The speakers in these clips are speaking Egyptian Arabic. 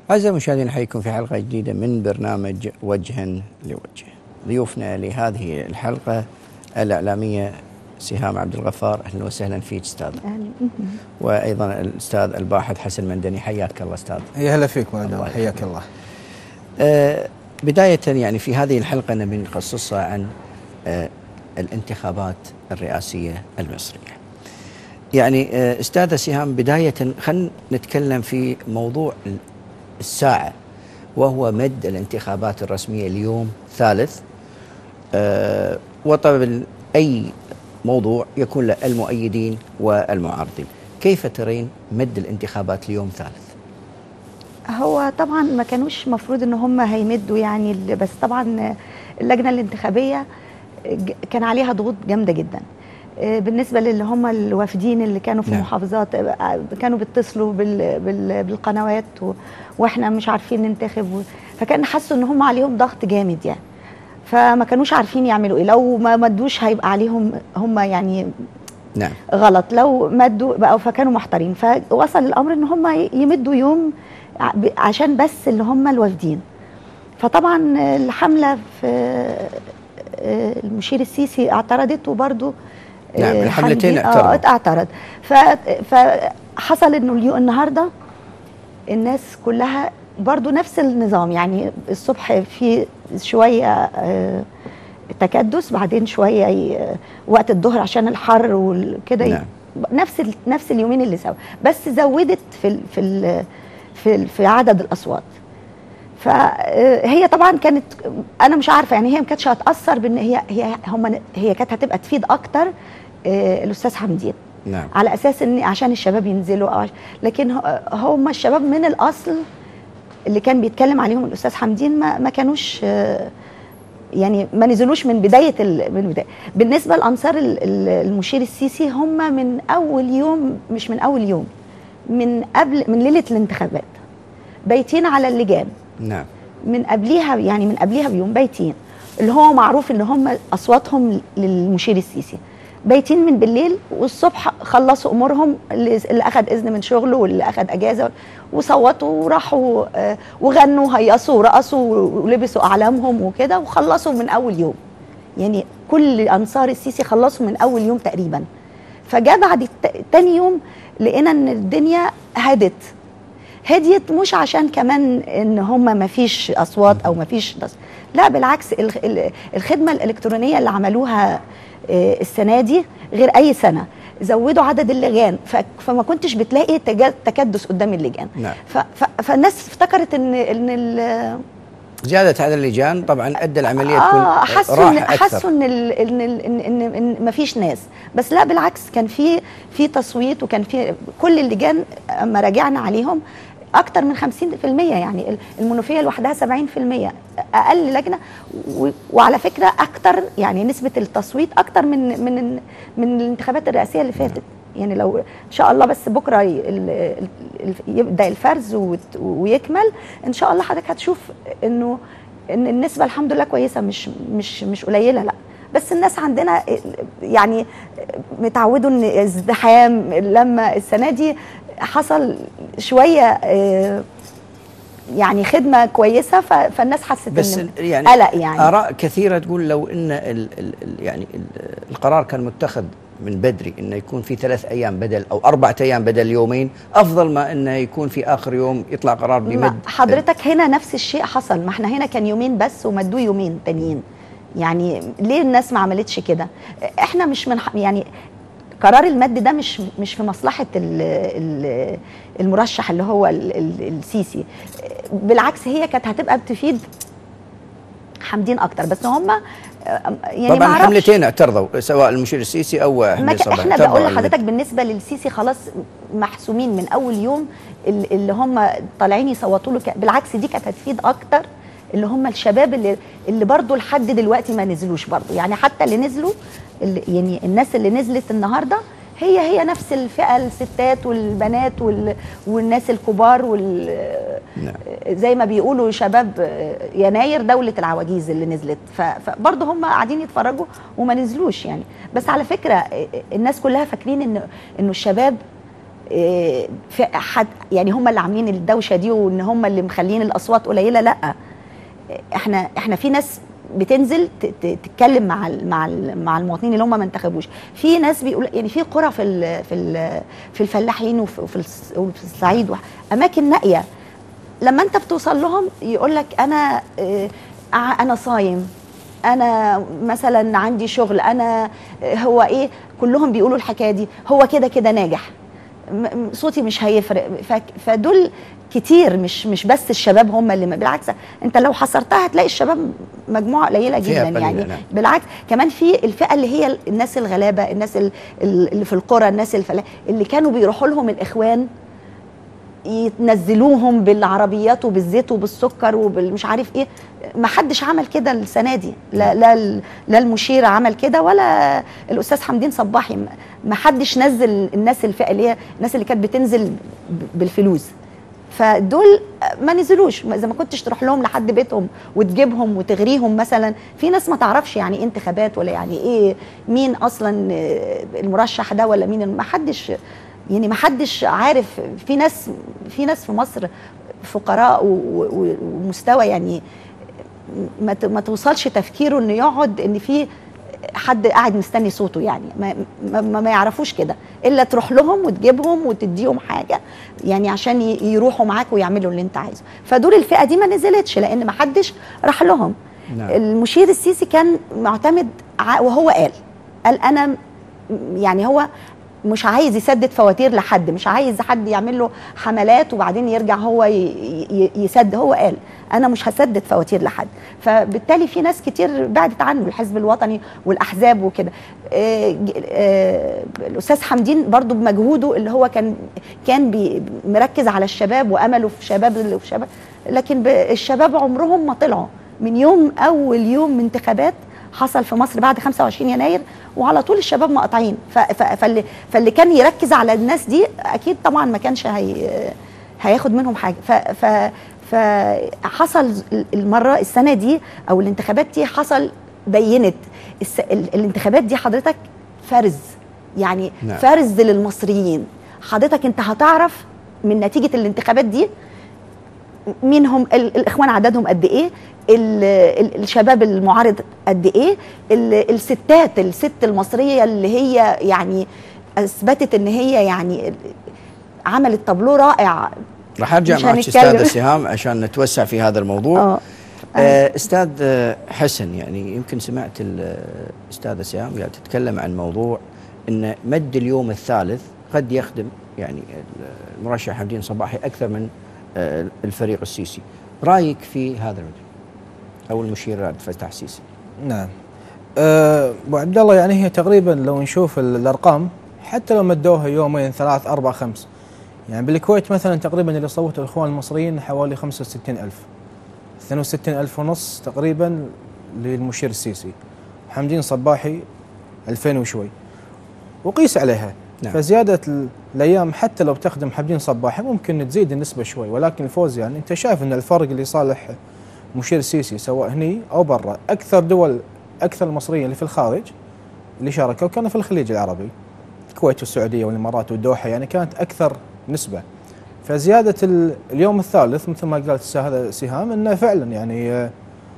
أعزائي المشاهدين حيكم في حلقة جديدة من برنامج وجها لوجه ضيوفنا لهذه الحلقة الإعلامية سهام عبد الغفار أهلا وسهلا فيك أستاذ وأيضا الأستاذ الباحث حسن مندني حياك الله أستاذ يا هلا فيك مولانا الله حياك الله آه بداية يعني في هذه الحلقة نبي نخصصها عن آه الانتخابات الرئاسية المصرية يعني آه أستاذة سهام بداية خلينا نتكلم في موضوع الساعة وهو مد الانتخابات الرسمية اليوم ثالث آه وطبعا أي موضوع يكون له المؤيدين والمعارضين كيف ترين مد الانتخابات اليوم ثالث هو طبعا ما كانوش مفروض ان هم هيمدوا يعني ال- بس طبعا اللجنه الانتخابيه ج- كان عليها ضغوط جامده جدا آه، بالنسبه للي هم الوافدين اللي كانوا في نعم. محافظات آه، كانوا بيتصلوا بال بال بالقنوات و- واحنا مش عارفين ننتخب و- فكان حسوا ان هم عليهم ضغط جامد يعني فما كانوش عارفين يعملوا ايه لو ما مدوش هيبقى عليهم هم يعني نعم غلط لو مدوا بقوا فكانوا محتارين فوصل الامر ان هم يمدوا يوم ع- ب- عشان بس اللي هم الوافدين فطبعا الحمله في آه، المشير السيسي اعترضت وبرضه نعم، آه، الحملتين حمدين- اعترضوا. اه اعترض ف- فحصل انه اليو- النهارده الناس كلها برضو نفس النظام يعني الصبح في شويه آه، تكدس بعدين شويه ي- وقت الظهر عشان الحر وكده نعم. نفس ال- نفس اليومين اللي سوا بس زودت في ال في ال في, ال في عدد الاصوات فهي طبعا كانت انا مش عارفه يعني هي ما كانتش هتاثر بان هي هي هم هي كانت هتبقى تفيد اكتر آه، الاستاذ حمدين نعم على اساس ان عشان الشباب ينزلوا أو عش... لكن ه- هم الشباب من الاصل اللي كان بيتكلم عليهم الاستاذ حمدين ما, ما كانوش آه، يعني ما نزلوش من بدايه ال... من بداية. بالنسبه لانصار ال- ال- المشير السيسي هم من اول يوم مش من اول يوم من قبل من ليله الانتخابات بايتين على اللجان نعم من قبليها يعني من قبليها بيوم بايتين اللي هو معروف ان هم اصواتهم للمشير السيسي بايتين من بالليل والصبح خلصوا امورهم اللي اللي اخذ اذن من شغله واللي اخذ اجازه وصوتوا وراحوا آه، وغنوا وهيصوا ورقصوا ولبسوا اعلامهم وكده وخلصوا من اول يوم يعني كل انصار السيسي خلصوا من اول يوم تقريبا فجاء بعد الت- تاني يوم لقينا ان الدنيا هدت هديت مش عشان كمان ان هم ما فيش اصوات او ما فيش تص- لا بالعكس الخ- ال- الخدمه الالكترونيه اللي عملوها آه، السنه دي غير اي سنه زودوا عدد اللجان ف- فما كنتش بتلاقي تجا- تكدس قدام اللجان نعم. ف- ف- فالناس افتكرت ان ان ال- زيادة عدد اللجان طبعا أدى العملية اه تكون حسوا ان راحة حسوا أكثر ان ال- ان ال- ان ان, إن مفيش ناس بس لا بالعكس كان في في تصويت وكان في كل اللجان اما راجعنا عليهم اكتر من 50% يعني ال- المنوفيه لوحدها 70% اقل لجنه و- وعلى فكره اكتر يعني نسبه التصويت اكتر من من من الانتخابات الرئاسيه اللي فاتت يعني لو ان شاء الله بس بكره ي- ال- ال- يبدا الفرز وت- ويكمل ان شاء الله حضرتك هتشوف انه ان النسبه الحمد لله كويسه مش مش مش قليله لا بس الناس عندنا يعني متعودوا ان ازدحام لما السنه دي حصل شويه آه، يعني خدمه كويسه ف- فالناس حست بس ان ال- يعني قلق يعني آراء كثيرة تقول لو أن ال ال ال يعني ال القرار كان متخذ من بدري انه يكون في ثلاث ايام بدل او اربعة ايام بدل يومين افضل ما انه يكون في اخر يوم يطلع قرار ما بمد حضرتك هنا نفس الشيء حصل ما احنا هنا كان يومين بس ومدوه يومين تانيين يعني ليه الناس ما عملتش كده احنا مش من ح- يعني قرار المد ده مش مش في مصلحه ال ال المرشح اللي هو ال ال السيسي بالعكس هي كانت هتبقى بتفيد حمدين اكتر بس هم يعني طبعا ما أعرفش. حملتين اعترضوا سواء المشير السيسي او ما حمدين ك- صباح احنا اعترضوا بقول على المد. لحضرتك بالنسبه للسيسي خلاص محسومين من اول يوم ال- اللي هم طالعين يصوتوا له ك- بالعكس دي كانت هتفيد اكتر اللي هم الشباب اللي اللي برضه لحد دلوقتي ما نزلوش برضه يعني حتى اللي نزلوا اللي يعني الناس اللي نزلت النهارده هي هي نفس الفئه الستات والبنات وال والناس الكبار وال نعم. زي ما بيقولوا شباب يناير دولة العواجيز اللي نزلت ف- فبرضه هم قاعدين يتفرجوا وما نزلوش يعني بس على فكرة الناس كلها فاكرين ان انه الشباب إيه، في حد يعني هم اللي عاملين الدوشه دي وان هم اللي مخلين الاصوات قليله لا احنا احنا في ناس بتنزل ت- ت- تتكلم مع ال مع ال مع المواطنين اللي هم ما انتخبوش في ناس بيقول يعني في قرى في ال في ال في الفلاحين وفي وفي الص- وفي الصعيد وح- اماكن نائيه لما انت بتوصل لهم يقول لك انا آه، ع- انا صايم انا مثلا عندي شغل انا آه، هو ايه كلهم بيقولوا الحكايه دي هو كده كده ناجح م- م- صوتي مش هيفرق فك- فدول كتير مش مش بس الشباب هم اللي بالعكس انت لو حصرتها هتلاقي الشباب مجموعه قليله فئة جدا قليلة، يعني نعم. بالعكس كمان في الفئه اللي هي الناس الغلابه الناس ال- ال- اللي في القرى الناس الفلاح اللي كانوا بيروحوا لهم الاخوان ينزلوهم بالعربيات وبالزيت وبالسكر وبالمش عارف ايه ما حدش عمل كده السنه دي لا لا ال- لا المشير عمل كده ولا الاستاذ حمدين صباحي ما- ما حدش نزل الناس الفئه اللي هي الناس اللي كانت بتنزل ب- بالفلوس فدول ما نزلوش ما- اذا ما كنتش تروح لهم لحد بيتهم وتجيبهم وتغريهم مثلا في ناس ما تعرفش يعني ايه انتخابات ولا يعني ايه مين اصلا آه، المرشح ده ولا مين ما حدش يعني ما حدش عارف في ناس في ناس في مصر فقراء و- و- ومستوى يعني ما ت- ما توصلش تفكيره انه يقعد ان في حد قاعد مستني صوته يعني ما ما, ما, ما يعرفوش كده الا تروح لهم وتجيبهم وتديهم حاجه يعني عشان ي- يروحوا معاك ويعملوا اللي انت عايزه فدول الفئه دي ما نزلتش لان ما حدش راح لهم نعم. المشير السيسي كان معتمد ع- وهو قال قال انا م- يعني هو مش عايز يسدد فواتير لحد مش عايز حد يعمل له حملات وبعدين يرجع هو ي- ي- يسد هو قال انا مش هسدد فواتير لحد فبالتالي في ناس كتير بعدت عنه الحزب الوطني والاحزاب وكده آه، ج- آه، الاستاذ حمدين برضو بمجهوده اللي هو كان كان بي- مركز على الشباب وامله في شباب اللي في شباب لكن ب- الشباب عمرهم ما طلعوا من يوم اول يوم من انتخابات حصل في مصر بعد 25 يناير وعلى طول الشباب مقاطعين ف- ف- فاللي فاللي كان يركز على الناس دي اكيد طبعا ما كانش هي هياخد منهم حاجه ف ف فحصل المره السنه دي او الانتخابات دي حصل بينت الس- ال- الانتخابات دي حضرتك فرز يعني نعم. فرز للمصريين حضرتك انت هتعرف من نتيجه الانتخابات دي مين هم ال- الاخوان عددهم قد ايه ال- ال- الشباب المعارض قد ايه ال- الستات الست المصريه اللي هي يعني اثبتت ان هي يعني عملت طابلو رائع راح ارجع مش معك هنتكلم. استاذ سهام عشان نتوسع في هذا الموضوع اه آه، استاذ آه، حسن يعني يمكن سمعت الاستاذه سهام قاعده تتكلم عن موضوع ان مد اليوم الثالث قد يخدم يعني المرشح حمدين صباحي اكثر من آه، الفريق السيسي رايك في هذا الرجل او المشير عبد الفتاح السيسي نعم أه، ابو عبد الله يعني هي تقريبا لو نشوف ال- الارقام حتى لو مدوها يومين ثلاث اربع خمس يعني بالكويت مثلا تقريبا اللي صوتوا الاخوان المصريين حوالي 65 ألف 62 ألف ونص تقريبا للمشير السيسي حمدين صباحي 2000 وشوي وقيس عليها نعم. نعم. فزيادة ال- الأيام حتى لو بتخدم حمدين صباحي ممكن تزيد النسبة شوي ولكن الفوز يعني أنت شايف أن الفرق اللي صالح مشير السيسي سواء هني أو برا أكثر دول أكثر المصريين اللي في الخارج اللي شاركوا كانوا في الخليج العربي الكويت والسعودية والإمارات والدوحة يعني كانت أكثر نسبة فزيادة ال- اليوم الثالث مثل ما قالت الأستاذة سهام أنه فعلا يعني آه،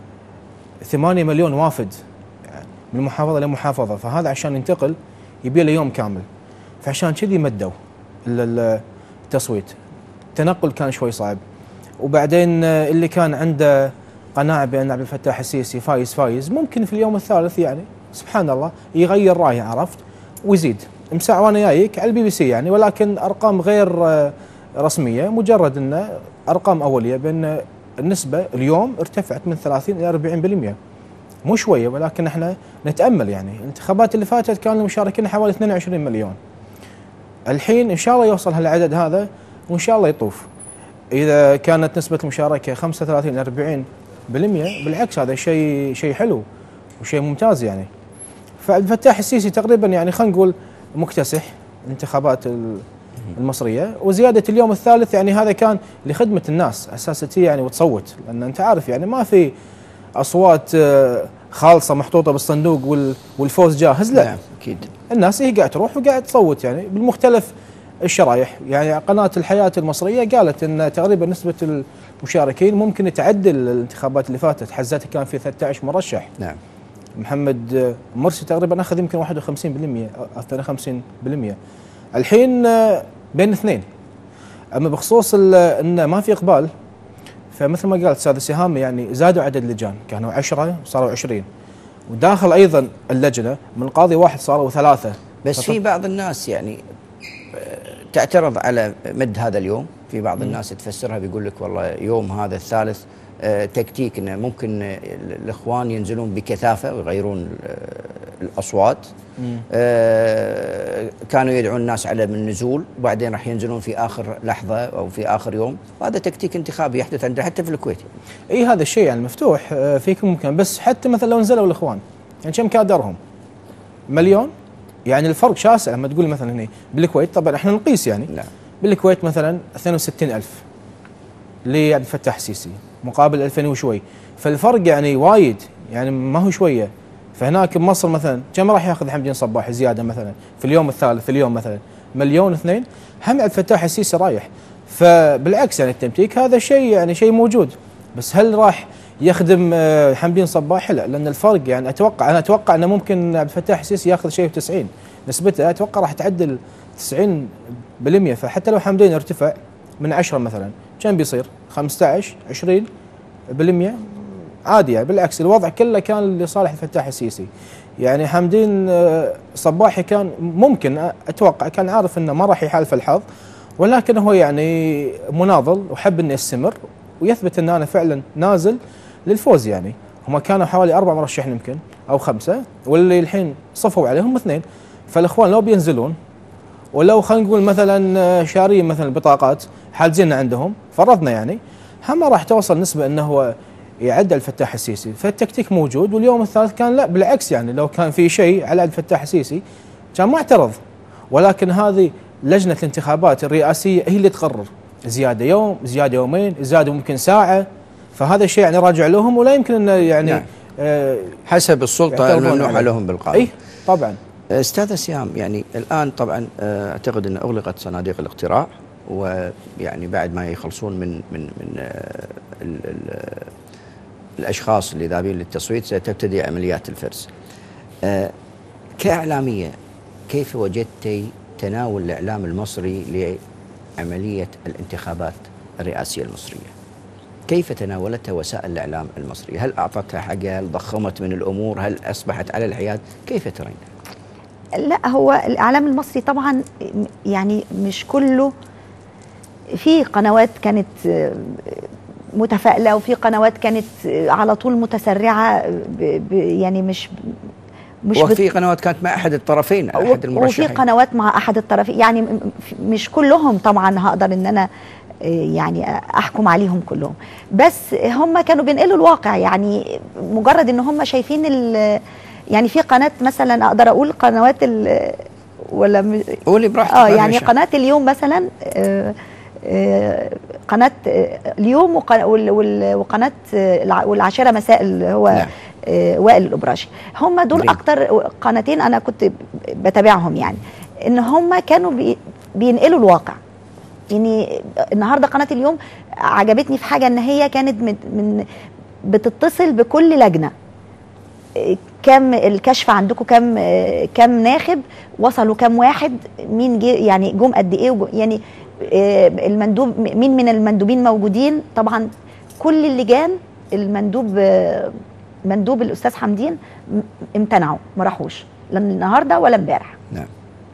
8 مليون وافد يعني من محافظة لمحافظة فهذا عشان ينتقل يبي له يوم كامل فعشان كذي مدوا ال- ال- التصويت التنقل كان شوي صعب وبعدين آه، اللي كان عنده قناعة بأن عبد الفتاح السيسي فايز فايز ممكن في اليوم الثالث يعني سبحان الله يغير رأيه عرفت ويزيد مساع وانا جايك على البي بي سي يعني ولكن ارقام غير آه، رسميه مجرد انه ارقام اوليه بان النسبه اليوم ارتفعت من 30 الى 40% مو شويه ولكن احنا نتامل يعني الانتخابات اللي فاتت كان المشاركين حوالي 22 مليون الحين ان شاء الله يوصل هالعدد هذا وان شاء الله يطوف اذا كانت نسبه المشاركه 35 الى 40% بالعكس هذا شيء شيء حلو وشيء ممتاز يعني فعبد الفتاح السيسي تقريبا يعني خلينا نقول مكتسح الانتخابات ال- المصريه وزياده اليوم الثالث يعني هذا كان لخدمه الناس اساسا تي يعني وتصوت لان انت عارف يعني ما في اصوات آه، خالصه محطوطه بالصندوق وال- والفوز جاهز لا نعم اكيد الناس هي قاعد تروح وقاعد تصوت يعني بالمختلف الشرايح يعني قناه الحياه المصريه قالت ان تقريبا نسبه المشاركين ممكن تعدل الانتخابات اللي فاتت حزتها كان في 13 مرشح نعم محمد مرسي تقريبا اخذ يمكن 51% او 52% الحين آه، بين اثنين اما بخصوص ال- ان ما في اقبال فمثل ما قال استاذ سهام يعني زادوا عدد اللجان كانوا 10 صاروا 20 وداخل ايضا اللجنه من قاضي واحد صاروا ثلاثه بس في بعض الناس يعني آه، تعترض على مد هذا اليوم في بعض الناس تفسرها بيقول لك والله يوم هذا الثالث آه، تكتيك انه ممكن آه، الاخوان ينزلون بكثافه ويغيرون آه، الاصوات آه، كانوا يدعون الناس على من النزول وبعدين راح ينزلون في اخر لحظه او في اخر يوم وهذا تكتيك انتخابي يحدث عندنا حتى في الكويت اي هذا الشيء يعني مفتوح آه، في كل مكان بس حتى مثلا لو نزلوا الاخوان يعني كم كادرهم؟ مليون يعني الفرق شاسع لما تقول مثلا هنا بالكويت طبعا احنا نقيس يعني نعم بالكويت مثلا 62000 لعبد الفتاح السيسي مقابل 2000 وشوي فالفرق يعني وايد يعني ما هو شويه فهناك بمصر مثلا كم راح ياخذ حمدين صباح زياده مثلا في اليوم الثالث في اليوم مثلا مليون اثنين هم عبد الفتاح السيسي رايح فبالعكس يعني التمتيك هذا شيء يعني شيء موجود بس هل راح يخدم آه، حمدين صباح لا لان الفرق يعني اتوقع انا اتوقع انه ممكن عبد الفتاح السيسي ياخذ شيء في 90 نسبته اتوقع راح تعدل 90% فحتى لو حمدين ارتفع من 10 مثلا كم بيصير 15 20 بالمية عادي يعني بالعكس الوضع كله كان لصالح الفتاح السيسي يعني حمدين آه، صباحي كان ممكن آه، اتوقع كان عارف انه ما راح يحالف الحظ ولكن هو يعني مناضل وحب انه يستمر ويثبت ان انا فعلا نازل للفوز يعني هم كانوا حوالي اربع مرشحين يمكن او خمسه واللي الحين صفوا عليهم اثنين فالاخوان لو بينزلون ولو خلينا نقول مثلا آه، شارين مثلا البطاقات حاجزين عندهم فرضنا يعني هم راح توصل نسبه انه هو يعدل الفتاح السيسي فالتكتيك موجود واليوم الثالث كان لا بالعكس يعني لو كان في شيء على الفتاح السيسي كان ما اعترض ولكن هذه لجنه الانتخابات الرئاسيه هي اللي تقرر زياده يوم زياده يومين زياده ممكن ساعه فهذا الشيء يعني راجع لهم ولا يمكن انه يعني نعم. آه حسب السلطه يعترضون الممنوحه عليه. لهم بالقانون اي طبعا استاذ سيام يعني الان طبعا آه، اعتقد ان اغلقت صناديق الاقتراع ويعني بعد ما يخلصون من من من آه، ال ال الاشخاص اللي ذاهبين للتصويت ستبتدي عمليات الفرز. آه، كاعلاميه كيف وجدتي تناول الاعلام المصري لعمليه الانتخابات الرئاسيه المصريه؟ كيف تناولتها وسائل الاعلام المصريه؟ هل اعطتها حقها؟ هل ضخمت من الامور؟ هل اصبحت على الحياد؟ كيف ترين؟ لا هو الاعلام المصري طبعا يعني مش كله في قنوات كانت آه، متفائله وفي قنوات كانت آه، على طول متسرعه ب ب يعني مش مش بت- وفي قنوات كانت مع احد الطرفين احد وفي المرشحين قنوات مع احد الطرفين يعني م- م- مش كلهم طبعا هقدر ان انا آه، يعني احكم عليهم كلهم بس هم كانوا بينقلوا الواقع يعني مجرد ان هم شايفين ال- يعني في قناه مثلا اقدر اقول قنوات ال- ولا م- قولي براحتك اه ما يعني مشى. قناه اليوم مثلا آه، آه، قناه آه، اليوم وق- وال- وال- وقناه آه، الع- والعاشره مساء اللي هو نعم. آه، وائل الابراشي هم دول جميل. اكتر قناتين انا كنت بتابعهم يعني ان هم كانوا بي بينقلوا الواقع يعني النهارده قناه اليوم عجبتني في حاجه ان هي كانت من, من بتتصل بكل لجنه إيه، كم الكشف عندكم كم آه، كم ناخب وصلوا كم واحد مين جه يعني جم قد ايه وجو- يعني آه، المندوب مين من المندوبين موجودين طبعا كل اللجان المندوب آه، مندوب الاستاذ حمدين م- امتنعوا ما راحوش لا النهارده ولا امبارح نعم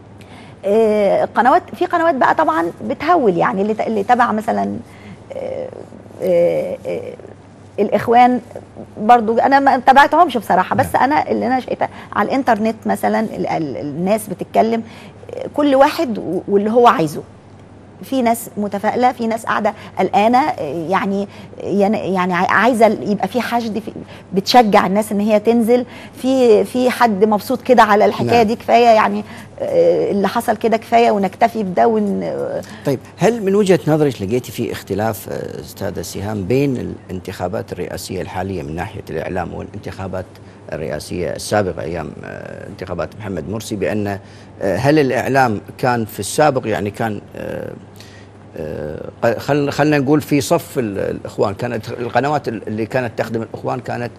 آه، قنوات في قنوات بقى طبعا بتهول يعني اللي اللي تبع مثلا آه، آه، آه، الاخوان برضو انا ما تابعتهمش بصراحه بس انا اللي انا شايفاه على الانترنت مثلا ال- ال- الناس بتتكلم آه، كل واحد و- واللي هو عايزه في ناس متفائله في ناس قاعده قلقانه آه، يعني يعني يعني عاي- عايزه يبقى في حشد في بتشجع الناس ان هي تنزل في في حد مبسوط كده على الحكايه نعم. دي كفايه يعني آه، اللي حصل كده كفايه ونكتفي بده ون آه، طيب هل من وجهه نظرك لقيتي في اختلاف آه، استاذه سهام بين الانتخابات الرئاسيه الحاليه من ناحيه الاعلام والانتخابات الرئاسيه السابقه ايام آه، انتخابات محمد مرسي بان آه، هل الاعلام كان في السابق يعني كان آه، آه، خل- خلينا نقول في صف ال- الاخوان كانت القنوات اللي كانت تخدم الاخوان كانت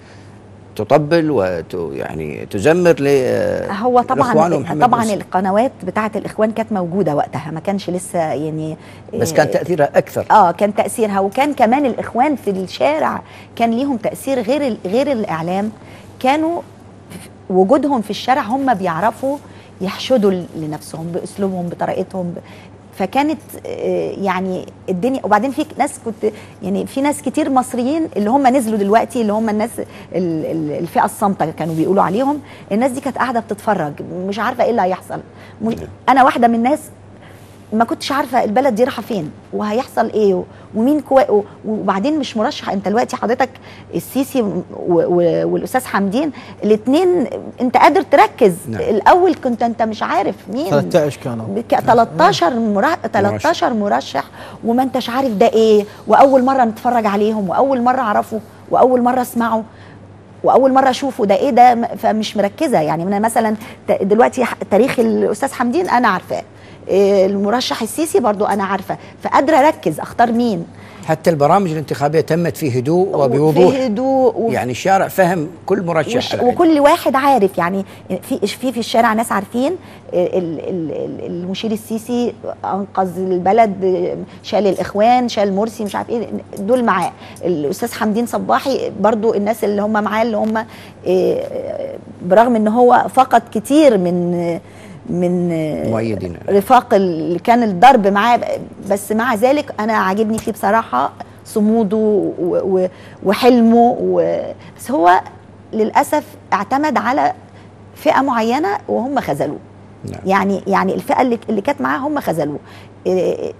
تطبل وت يعني تزمر ل آه، هو الإخوان طبعا ومحمد طبعا مرسي. القنوات بتاعه الاخوان كانت موجوده وقتها ما كانش لسه يعني بس كان تاثيرها اكثر اه كان تاثيرها وكان كمان الاخوان في الشارع كان ليهم تاثير غير ال- غير الاعلام كانوا ف- وجودهم في الشارع هم بيعرفوا يحشدوا ل- لنفسهم باسلوبهم بطريقتهم ب... فكانت آه، يعني الدنيا وبعدين في ناس كنت يعني في ناس كتير مصريين اللي هم نزلوا دلوقتي اللي هم الناس ال- ال- الفئه الصامته كانوا بيقولوا عليهم الناس دي كانت قاعده بتتفرج مش عارفه ايه اللي هيحصل مش انا واحده من الناس ما كنتش عارفه البلد دي رايحه فين وهيحصل ايه و- ومين كوا و- وبعدين مش مرشح انت دلوقتي حضرتك السيسي و- و- والاستاذ حمدين الاثنين انت قادر تركز نعم. الاول كنت انت مش عارف مين 13 كانوا بك- 13 مرا... 13 مرشح وما انتش عارف ده ايه واول مره نتفرج عليهم واول مره اعرفه واول مره اسمعه واول مره اشوفه ده ايه ده م- فمش مركزه يعني انا مثلا ت- دلوقتي ح- تاريخ الاستاذ حمدين انا عارفاه إيه، المرشح السيسي برضو انا عارفه فقادره اركز اختار مين حتى البرامج الانتخابيه تمت في هدوء وبوضوح في هدوء و... يعني الشارع فهم كل مرشح وش على حدة. وكل واحد عارف يعني في في في الشارع ناس عارفين ال- ال- ال- المشير السيسي انقذ البلد شال الاخوان شال مرسي مش عارف ايه دول معاه الاستاذ حمدين صباحي برضو الناس اللي هم معاه اللي هم إيه، برغم ان هو فقد كتير من من مؤيدين. رفاق اللي كان الضرب معاه بس مع ذلك انا عاجبني فيه بصراحه صموده و- و- وحلمه و... بس هو للاسف اعتمد على فئه معينه وهم خذلوه نعم. يعني يعني الفئه اللي اللي كانت معاه هم خذلوه إيه،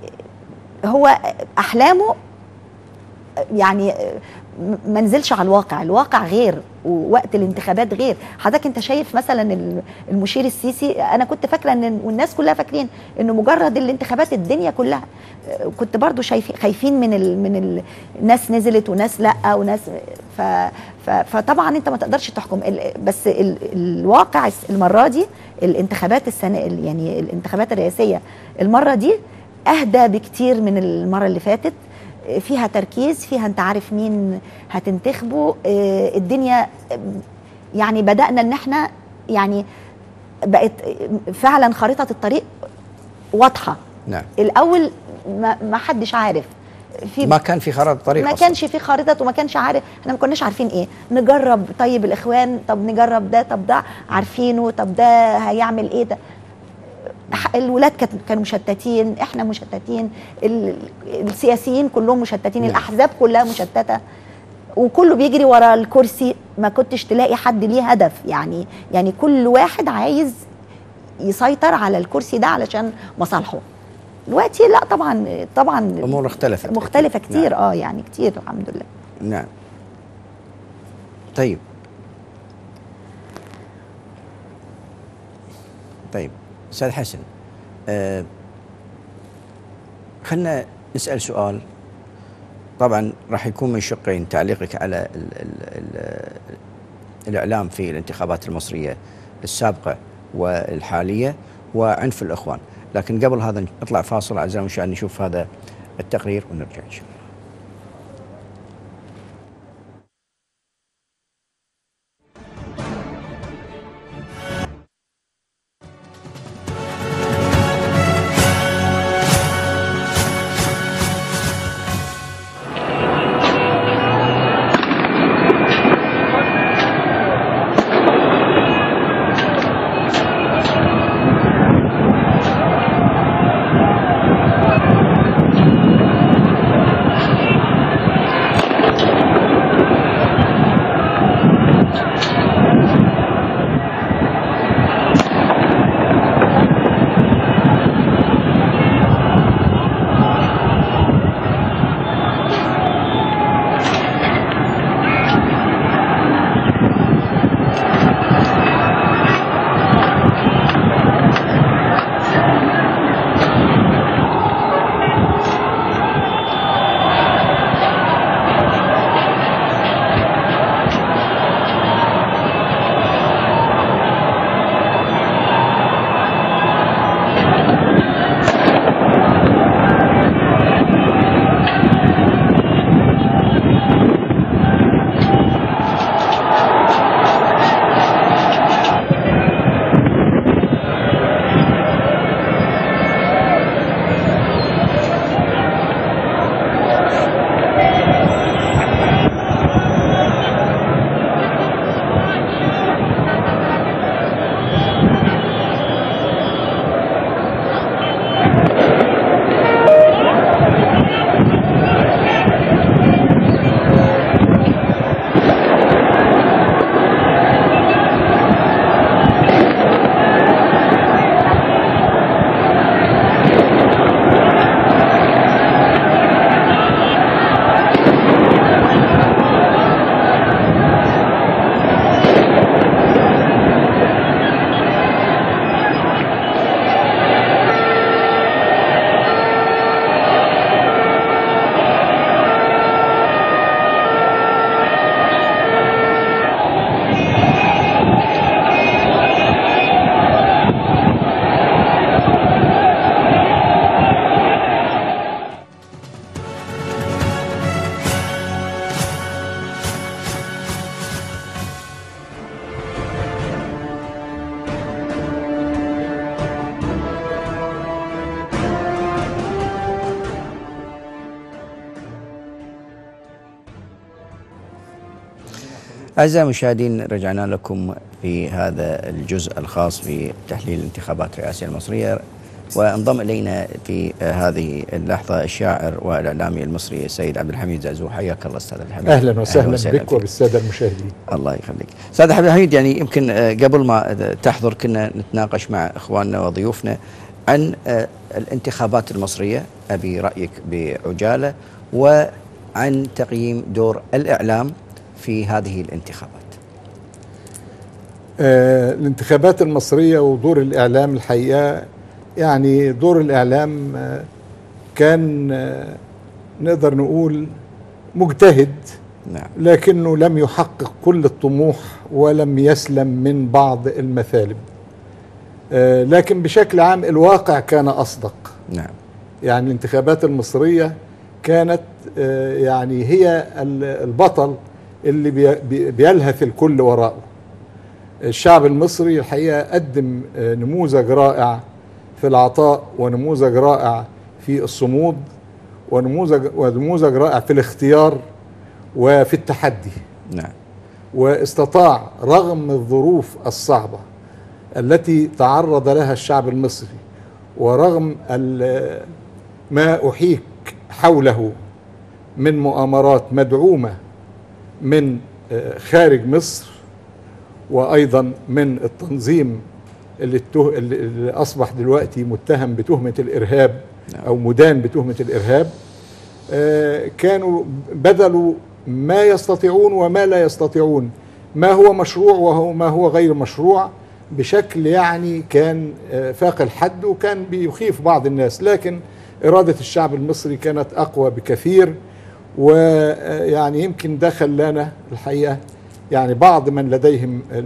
هو احلامه يعني م- ما نزلش على الواقع الواقع غير ووقت الانتخابات غير حضرتك انت شايف مثلا ال- المشير السيسي انا كنت فاكره ان والناس كلها فاكرين انه مجرد الانتخابات الدنيا كلها آه، كنت برضو شايفين خايفين من ال من ال ناس نزلت وناس لا وناس ف ف فطبعا انت ما تقدرش تحكم ال- بس ال الواقع الس- المره دي الانتخابات السنه ال- يعني الانتخابات الرئاسيه المره دي اهدى بكتير من المره اللي فاتت فيها تركيز فيها انت عارف مين هتنتخبه آه، الدنيا آه، يعني بدأنا ان احنا يعني بقت فعلا خريطة الطريق واضحة نعم الاول ما ما حدش عارف في ما كان في خرائط طريق ما أصلاً. كانش في خريطه وما كانش عارف احنا ما كناش عارفين ايه نجرب طيب الاخوان طب نجرب ده طب ده عارفينه طب ده هيعمل ايه ده ح- الولاد كانت- كانوا مشتتين احنا مشتتين ال- السياسيين كلهم مشتتين نعم. الاحزاب كلها مشتته وكله بيجري ورا الكرسي ما كنتش تلاقي حد ليه هدف يعني يعني كل واحد عايز يسيطر على الكرسي ده علشان مصالحه دلوقتي لا طبعا طبعا الامور اختلفت مختلفة أكيد. كتير اه يعني كتير الحمد لله نعم. نعم طيب طيب استاذ حسن آه خلنا نسال سؤال طبعا راح يكون من شقين تعليقك على ال ال ال الاعلام في الانتخابات المصريه السابقه والحاليه وعنف الاخوان لكن قبل هذا نطلع فاصل اعزائي المشاهدين نشوف هذا التقرير ونرجع ان شاء الله أعزائي المشاهدين رجعنا لكم في هذا الجزء الخاص في تحليل الانتخابات الرئاسية المصرية وانضم إلينا في هذه اللحظة الشاعر والإعلامي المصري السيد عبد الحميد زازو حياك الله أستاذ عبد الحميد اهلا وسهلا بك فيك. وبالساده المشاهدين الله يخليك استاذ عبد الحميد يعني يمكن آه، قبل ما تحضر كنا نتناقش مع اخواننا وضيوفنا عن آه، الانتخابات المصريه ابي رايك بعجاله وعن تقييم دور الاعلام في هذه الانتخابات آه الانتخابات المصريه ودور الاعلام الحقيقه يعني دور الاعلام آه كان آه نقدر نقول مجتهد نعم لكنه لم يحقق كل الطموح ولم يسلم من بعض المثالب آه لكن بشكل عام الواقع كان اصدق نعم يعني الانتخابات المصرية كانت آه، يعني هي ال- البطل اللي بي- بي- بيلهث الكل وراءه الشعب المصري الحقيقة قدم آه، نموذج رائع في العطاء ونموذج رائع في الصمود ونموذج ونموذج رائع في الاختيار وفي التحدي نعم واستطاع رغم الظروف الصعبة التي تعرض لها الشعب المصري ورغم ال- ما أحيك حوله من مؤامرات مدعومة من آه، خارج مصر وأيضا من التنظيم اللي, الته... اللي اللي أصبح دلوقتي متهم بتهمة الإرهاب نعم. أو مدان بتهمة الإرهاب آه، كانوا بذلوا ما يستطيعون وما لا يستطيعون ما هو مشروع وهو ما هو غير مشروع بشكل يعني كان آه، فاق الحد وكان بيخيف بعض الناس لكن إرادة الشعب المصري كانت أقوى بكثير ويعني يمكن ده خلانا الحقيقة يعني بعض من لديهم ال-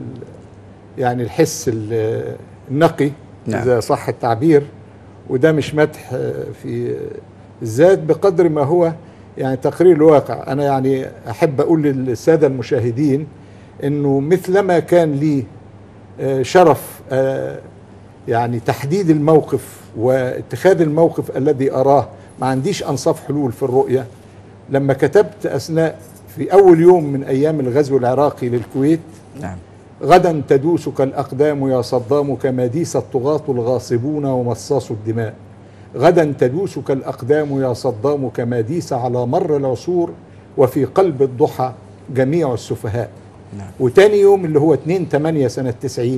يعني الحس ال- النقي نعم. إذا صح التعبير وده مش مدح آه، في الذات بقدر ما هو يعني تقرير الواقع أنا يعني أحب أقول للسادة المشاهدين أنه مثلما كان لي آه، شرف آه، يعني تحديد الموقف واتخاذ الموقف الذي أراه ما عنديش أنصاف حلول في الرؤية لما كتبت أثناء في أول يوم من أيام الغزو العراقي للكويت نعم غدا تدوسك الأقدام يا صدام كما ديس الطغاة الغاصبون ومصاص الدماء غدا تدوسك الأقدام يا صدام كما ديس على مر العصور وفي قلب الضحى جميع السفهاء نعم. وتاني يوم اللي هو 2 8 سنة 90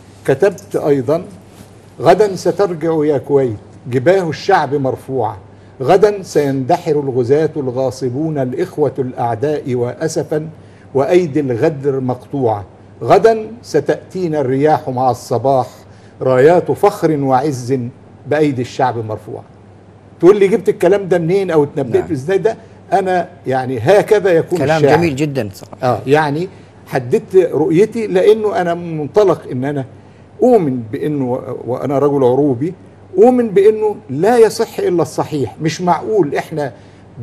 كتبت أيضا غدا سترجع يا كويت جباه الشعب مرفوعة غدا سيندحر الغزاة الغاصبون الإخوة الأعداء وأسفا وأيدي الغدر مقطوعة غدا ستأتينا الرياح مع الصباح رايات فخر وعز بأيدي الشعب مرفوعة تقول لي جبت الكلام ده منين أو اتنبأت نعم. ازاي ده أنا يعني هكذا يكون كلام الشاعر. جميل جدا صراحه اه يعني حددت رؤيتي لانه انا منطلق ان انا اؤمن بانه وانا رجل عروبي اؤمن بانه لا يصح الا الصحيح مش معقول احنا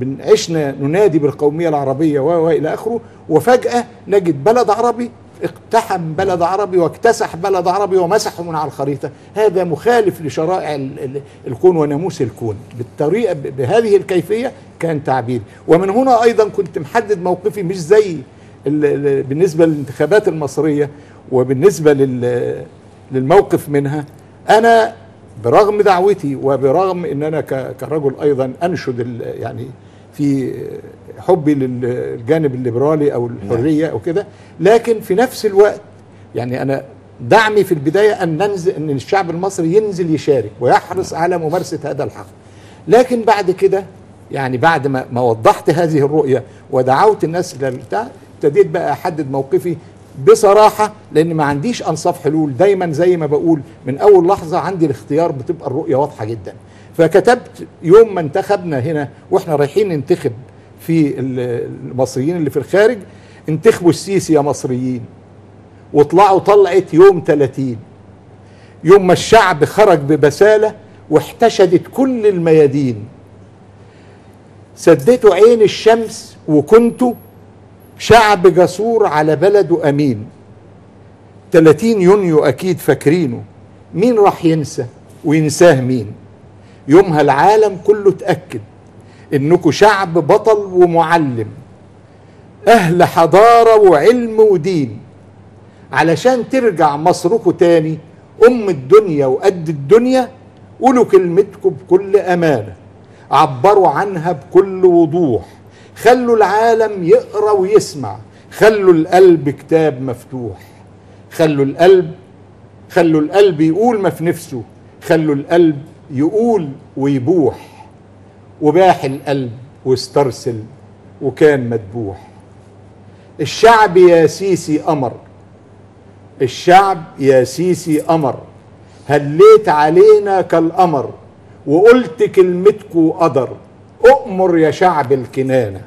عشنا ننادي بالقوميه العربيه و و الى اخره وفجاه نجد بلد عربي اقتحم بلد عربي واكتسح بلد عربي ومسحه من على الخريطه هذا مخالف لشرائع ال- ال- الكون وناموس الكون بالطريقه ب- بهذه الكيفيه كان تعبيري ومن هنا ايضا كنت محدد موقفي مش زي ال- ال- بالنسبه للانتخابات المصريه وبالنسبه لل- للموقف منها انا برغم دعوتي وبرغم ان انا ك- كرجل ايضا انشد ال- يعني في حبي للجانب الليبرالي او الحريه او كده لكن في نفس الوقت يعني انا دعمي في البدايه ان ننزل ان الشعب المصري ينزل يشارك ويحرص على ممارسه هذا الحق لكن بعد كده يعني بعد ما ما وضحت هذه الرؤيه ودعوت الناس للبتاع ابتديت بقى احدد موقفي بصراحه لان ما عنديش انصاف حلول دايما زي ما بقول من اول لحظه عندي الاختيار بتبقى الرؤيه واضحه جدا فكتبت يوم ما انتخبنا هنا واحنا رايحين ننتخب في ال- المصريين اللي في الخارج انتخبوا السيسي يا مصريين واطلعوا طلعت يوم 30 يوم ما الشعب خرج ببسالة واحتشدت كل الميادين سديتوا عين الشمس وكنتوا شعب جسور على بلده أمين 30 يونيو أكيد فاكرينه مين راح ينسى وينساه مين يومها العالم كله اتأكد انكم شعب بطل ومعلم اهل حضاره وعلم ودين علشان ترجع مصركم تاني ام الدنيا وقد الدنيا قولوا كلمتكم بكل امانه عبروا عنها بكل وضوح خلوا العالم يقرا ويسمع خلوا القلب كتاب مفتوح خلوا القلب خلوا القلب يقول ما في نفسه خلوا القلب يقول ويبوح وباح القلب واسترسل وكان مدبوح الشعب يا سيسي أمر الشعب يا سيسي أمر هليت علينا كالقمر وقلت كلمتكو قدر أؤمر يا شعب الكنانة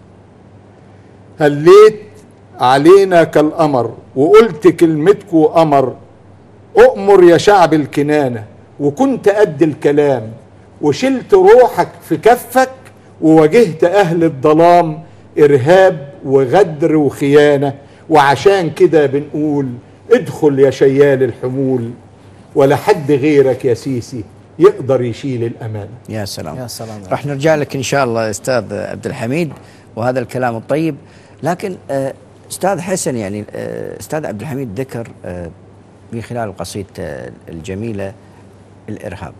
هليت علينا كالقمر وقلت كلمتكو قمر أؤمر يا شعب الكنانة وكنت قد الكلام وشلت روحك في كفك وواجهت أهل الظلام إرهاب وغدر وخيانة وعشان كده بنقول ادخل يا شيال الحمول ولا حد غيرك يا سيسي يقدر يشيل الأمانة يا سلام يا سلام. راح نرجع لك ان شاء الله استاذ عبد الحميد وهذا الكلام الطيب لكن آه، استاذ حسن يعني آه، استاذ عبد الحميد ذكر آه، في خلال قصيدته الجميله الارهاب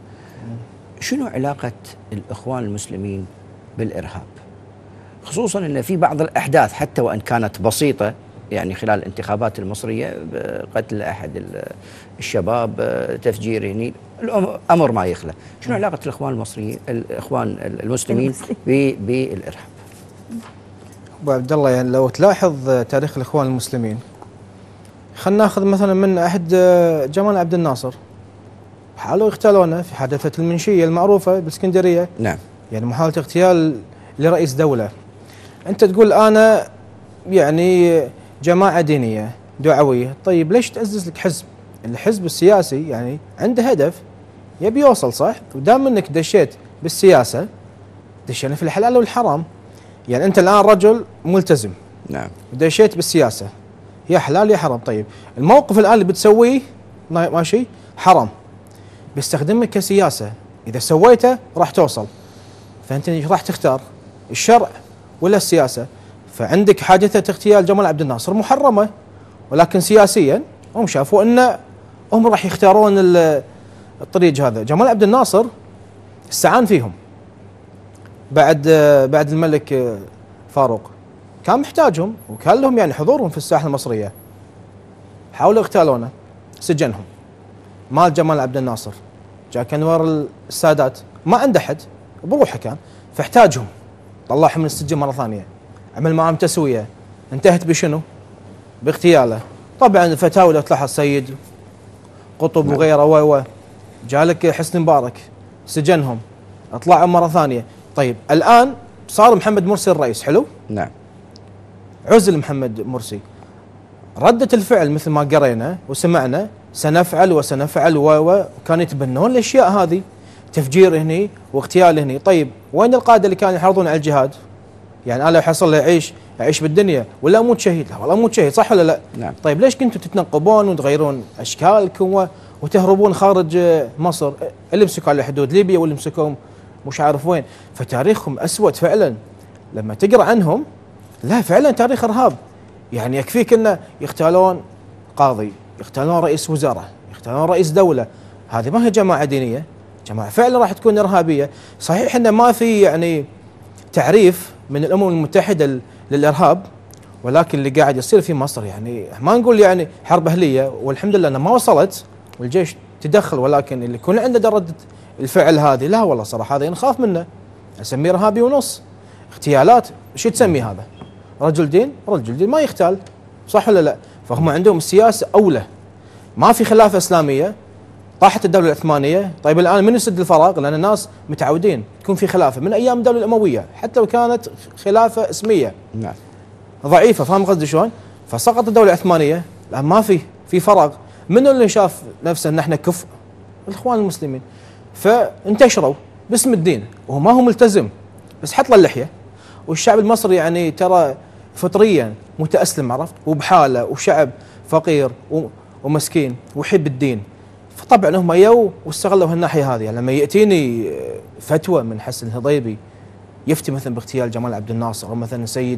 شنو علاقه الاخوان المسلمين بالارهاب خصوصا ان في بعض الاحداث حتى وان كانت بسيطه يعني خلال الانتخابات المصريه قتل احد ال- الشباب آه، تفجير هني الامر ما يخلى شنو علاقه الاخوان المصريين الاخوان المسلمين ب- بالارهاب ابو عبد الله يعني لو تلاحظ آه، تاريخ الاخوان المسلمين خلينا ناخذ مثلا من عهد آه، جمال عبد الناصر حاولوا يغتالونه في حادثه المنشيه المعروفه بالاسكندريه نعم يعني محاوله اغتيال لرئيس دوله انت تقول انا يعني جماعه دينيه دعويه طيب ليش تاسس لك حزب الحزب السياسي يعني عنده هدف يبي يوصل صح ودام انك دشيت بالسياسه دشينا في الحلال والحرام يعني انت الان رجل ملتزم نعم ودشيت بالسياسه يا حلال يا حرام طيب الموقف الان اللي بتسويه ما- ماشي حرام بيستخدمك كسياسه اذا سويته راح توصل فانت إيش راح تختار الشرع ولا السياسه فعندك حادثه اغتيال جمال عبد الناصر محرمه ولكن سياسيا هم شافوا ان هم راح يختارون ال- الطريق هذا جمال عبد الناصر استعان فيهم بعد بعد الملك فاروق كان محتاجهم وكان لهم يعني حضورهم في الساحه المصريه حاولوا اغتالونه سجنهم مال جمال عبد الناصر جاء كانوار السادات ما عنده حد بروحه كان فاحتاجهم طلعهم من السجن مره ثانيه عمل معهم تسويه انتهت بشنو؟ باغتياله طبعا الفتاوى لو تلاحظ سيد قطب نعم. وغيره و و جالك حسني مبارك سجنهم اطلعوا مره ثانيه طيب الان صار محمد مرسي الرئيس حلو؟ نعم عزل محمد مرسي ردة الفعل مثل ما قرينا وسمعنا سنفعل وسنفعل و و وكانوا يتبنون الاشياء هذه تفجير هني واغتيال هني طيب وين القاده اللي كانوا يحرضون على الجهاد؟ يعني انا لو حصل لي يعيش يعيش بالدنيا ولا اموت شهيد؟ لا والله اموت شهيد صح ولا لا؟ نعم طيب ليش كنتوا تتنقبون وتغيرون اشكالكم و- وتهربون خارج آه، مصر؟ اللي مسكوا على حدود ليبيا واللي مسكوهم مش عارف وين، فتاريخهم اسود فعلا لما تقرا عنهم لا فعلا تاريخ ارهاب يعني يكفيك انه يختالون قاضي، يختالون رئيس وزراء، يختالون رئيس دوله، هذه ما هي جماعه دينيه، جماعه فعلا راح تكون ارهابيه، صحيح انه ما في يعني تعريف من الامم المتحده ل- للارهاب ولكن اللي قاعد يصير في مصر يعني ما نقول يعني حرب اهليه والحمد لله انها ما وصلت والجيش تدخل ولكن اللي يكون عنده رده الفعل هذه لا والله صراحه هذا نخاف منه اسميه ارهابي ونص اغتيالات شو تسمي هذا؟ رجل دين رجل دين ما يختال صح ولا لا؟ فهم عندهم السياسه اولى ما في خلافه اسلاميه طاحت الدوله العثمانيه طيب الان من يسد الفراغ لان الناس متعودين يكون في خلافه من ايام الدوله الامويه حتى لو كانت خلافه اسميه نعم ضعيفه فاهم قصدي شلون؟ فسقط الدوله العثمانيه الان ما في في فراغ منو اللي شاف نفسه ان احنا كفء؟ الاخوان المسلمين فانتشروا باسم الدين وهو ما هو ملتزم بس حط له اللحيه والشعب المصري يعني ترى فطريا متاسلم عرفت وبحاله وشعب فقير و- ومسكين ويحب الدين فطبعا هم يو واستغلوا هالناحيه هذه يعني لما ياتيني فتوى من حسن الهضيبي يفتي مثلا باغتيال جمال عبد الناصر او مثلا سيد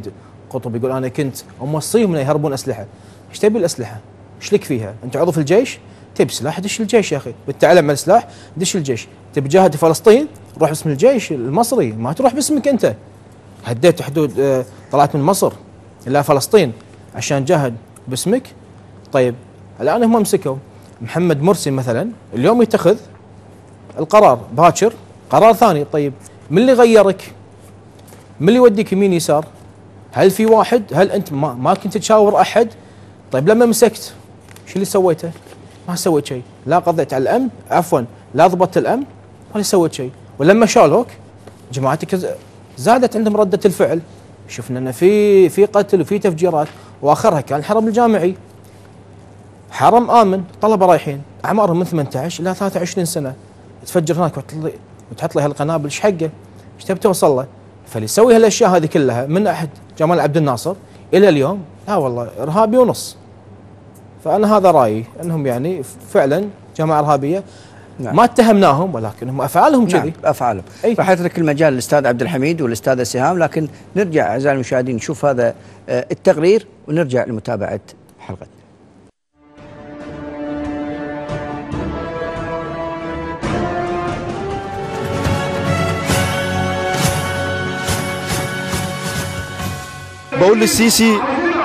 قطب يقول انا كنت موصيهم انه يهربون اسلحه ايش تبي الاسلحه؟ ايش لك فيها؟ انت عضو في الجيش تبي سلاح دش الجيش يا اخي بتتعلم على السلاح دش الجيش تبي تجاهد في فلسطين روح باسم الجيش المصري ما تروح باسمك انت هديت حدود آه، طلعت من مصر الى فلسطين عشان جاهد باسمك طيب الان هم مسكوا محمد مرسي مثلا اليوم يتخذ القرار باكر قرار ثاني طيب من اللي غيرك؟ من اللي يوديك يمين يسار؟ هل في واحد؟ هل انت ما, ما كنت تشاور احد؟ طيب لما مسكت شو اللي سويته؟ ما سويت شيء، لا قضيت على الامن، عفوا لا ضبطت الامن ولا سويت شيء، ولما شالوك جماعتك ز- زادت عندهم رده الفعل، شفنا ان في في قتل وفي تفجيرات واخرها كان الحرم الجامعي. حرم امن، طلبه رايحين، اعمارهم من 18 الى 23 سنه. تفجر هناك وتحط لي وتحط لي هالقنابل ايش حقه؟ ايش تبي توصل له؟ فاللي يسوي هالاشياء هذه كلها من احد جمال عبد الناصر الى اليوم لا والله ارهابي ونص. فانا هذا رايي انهم يعني فعلا جماعه ارهابيه نعم. ما اتهمناهم ولكنهم افعالهم نعم كذي افعالهم أي. راح اترك المجال للاستاذ عبد الحميد والاستاذه سهام لكن نرجع اعزائي المشاهدين نشوف هذا آه، التقرير ونرجع لمتابعه حلقتنا بقول للسيسي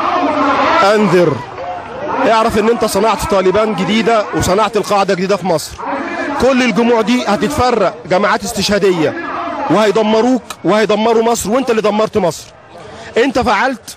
انذر اعرف ان انت صنعت طالبان جديده وصنعت القاعده جديده في مصر كل الجموع دي هتتفرق جماعات استشهاديه وهيدمروك وهيدمروا مصر وانت اللي دمرت مصر انت فعلت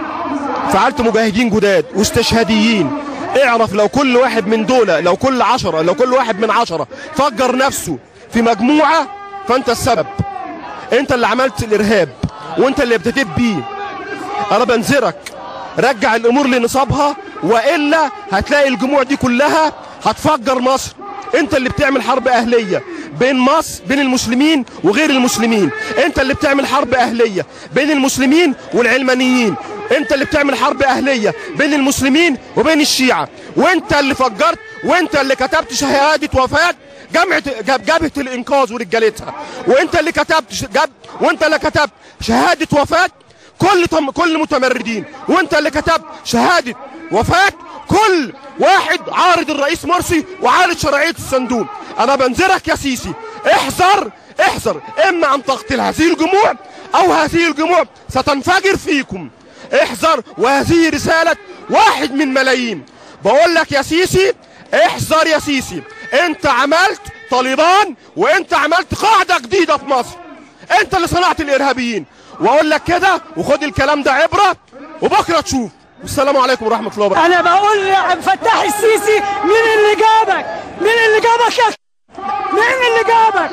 فعلت مجاهدين جداد واستشهاديين اعرف لو كل واحد من دول لو كل عشرة لو كل واحد من عشرة فجر نفسه في مجموعة فانت السبب انت اللي عملت الارهاب وانت اللي ابتديت بيه انا بنذرك رجع الامور لنصابها والا هتلاقي الجموع دي كلها هتفجر مصر انت اللي بتعمل حرب اهليه بين مصر بين المسلمين وغير المسلمين انت اللي بتعمل حرب اهليه بين المسلمين والعلمانيين انت اللي بتعمل حرب اهليه بين المسلمين وبين الشيعه وانت اللي فجرت وانت اللي كتبت شهاده وفاه جامعه جاب- جبهه الانقاذ ورجالتها وانت اللي كتبت ش- جاب وانت اللي كتبت شهاده وفاه كل طم كل متمردين وانت اللي كتبت شهاده وفاه كل واحد عارض الرئيس مرسي وعارض شرعيه الصندوق انا بنذرك يا سيسي احذر احذر اما ان تقتل هذه الجموع او هذه الجموع ستنفجر فيكم احذر وهذه رساله واحد من ملايين بقول لك يا سيسي احذر يا سيسي انت عملت طالبان وانت عملت قاعده جديده في مصر انت اللي صنعت الارهابيين واقول لك كده وخد الكلام ده عبره وبكره تشوف والسلام عليكم ورحمه الله وبركاته انا بقول لعبد الفتاح السيسي مين اللي جابك مين اللي جابك يا مين اللي جابك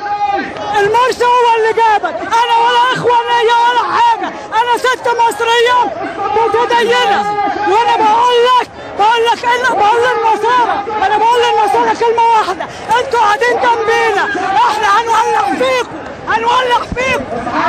المرسي هو اللي جابك انا ولا اخوانية ولا حاجة انا ست مصرية متدينة وانا بقول لك بقول لك انا بقول للنصارى انا بقول للنصارى كلمة واحدة انتوا قاعدين جنبينا احنا هنولع فيكم هنولع فيكم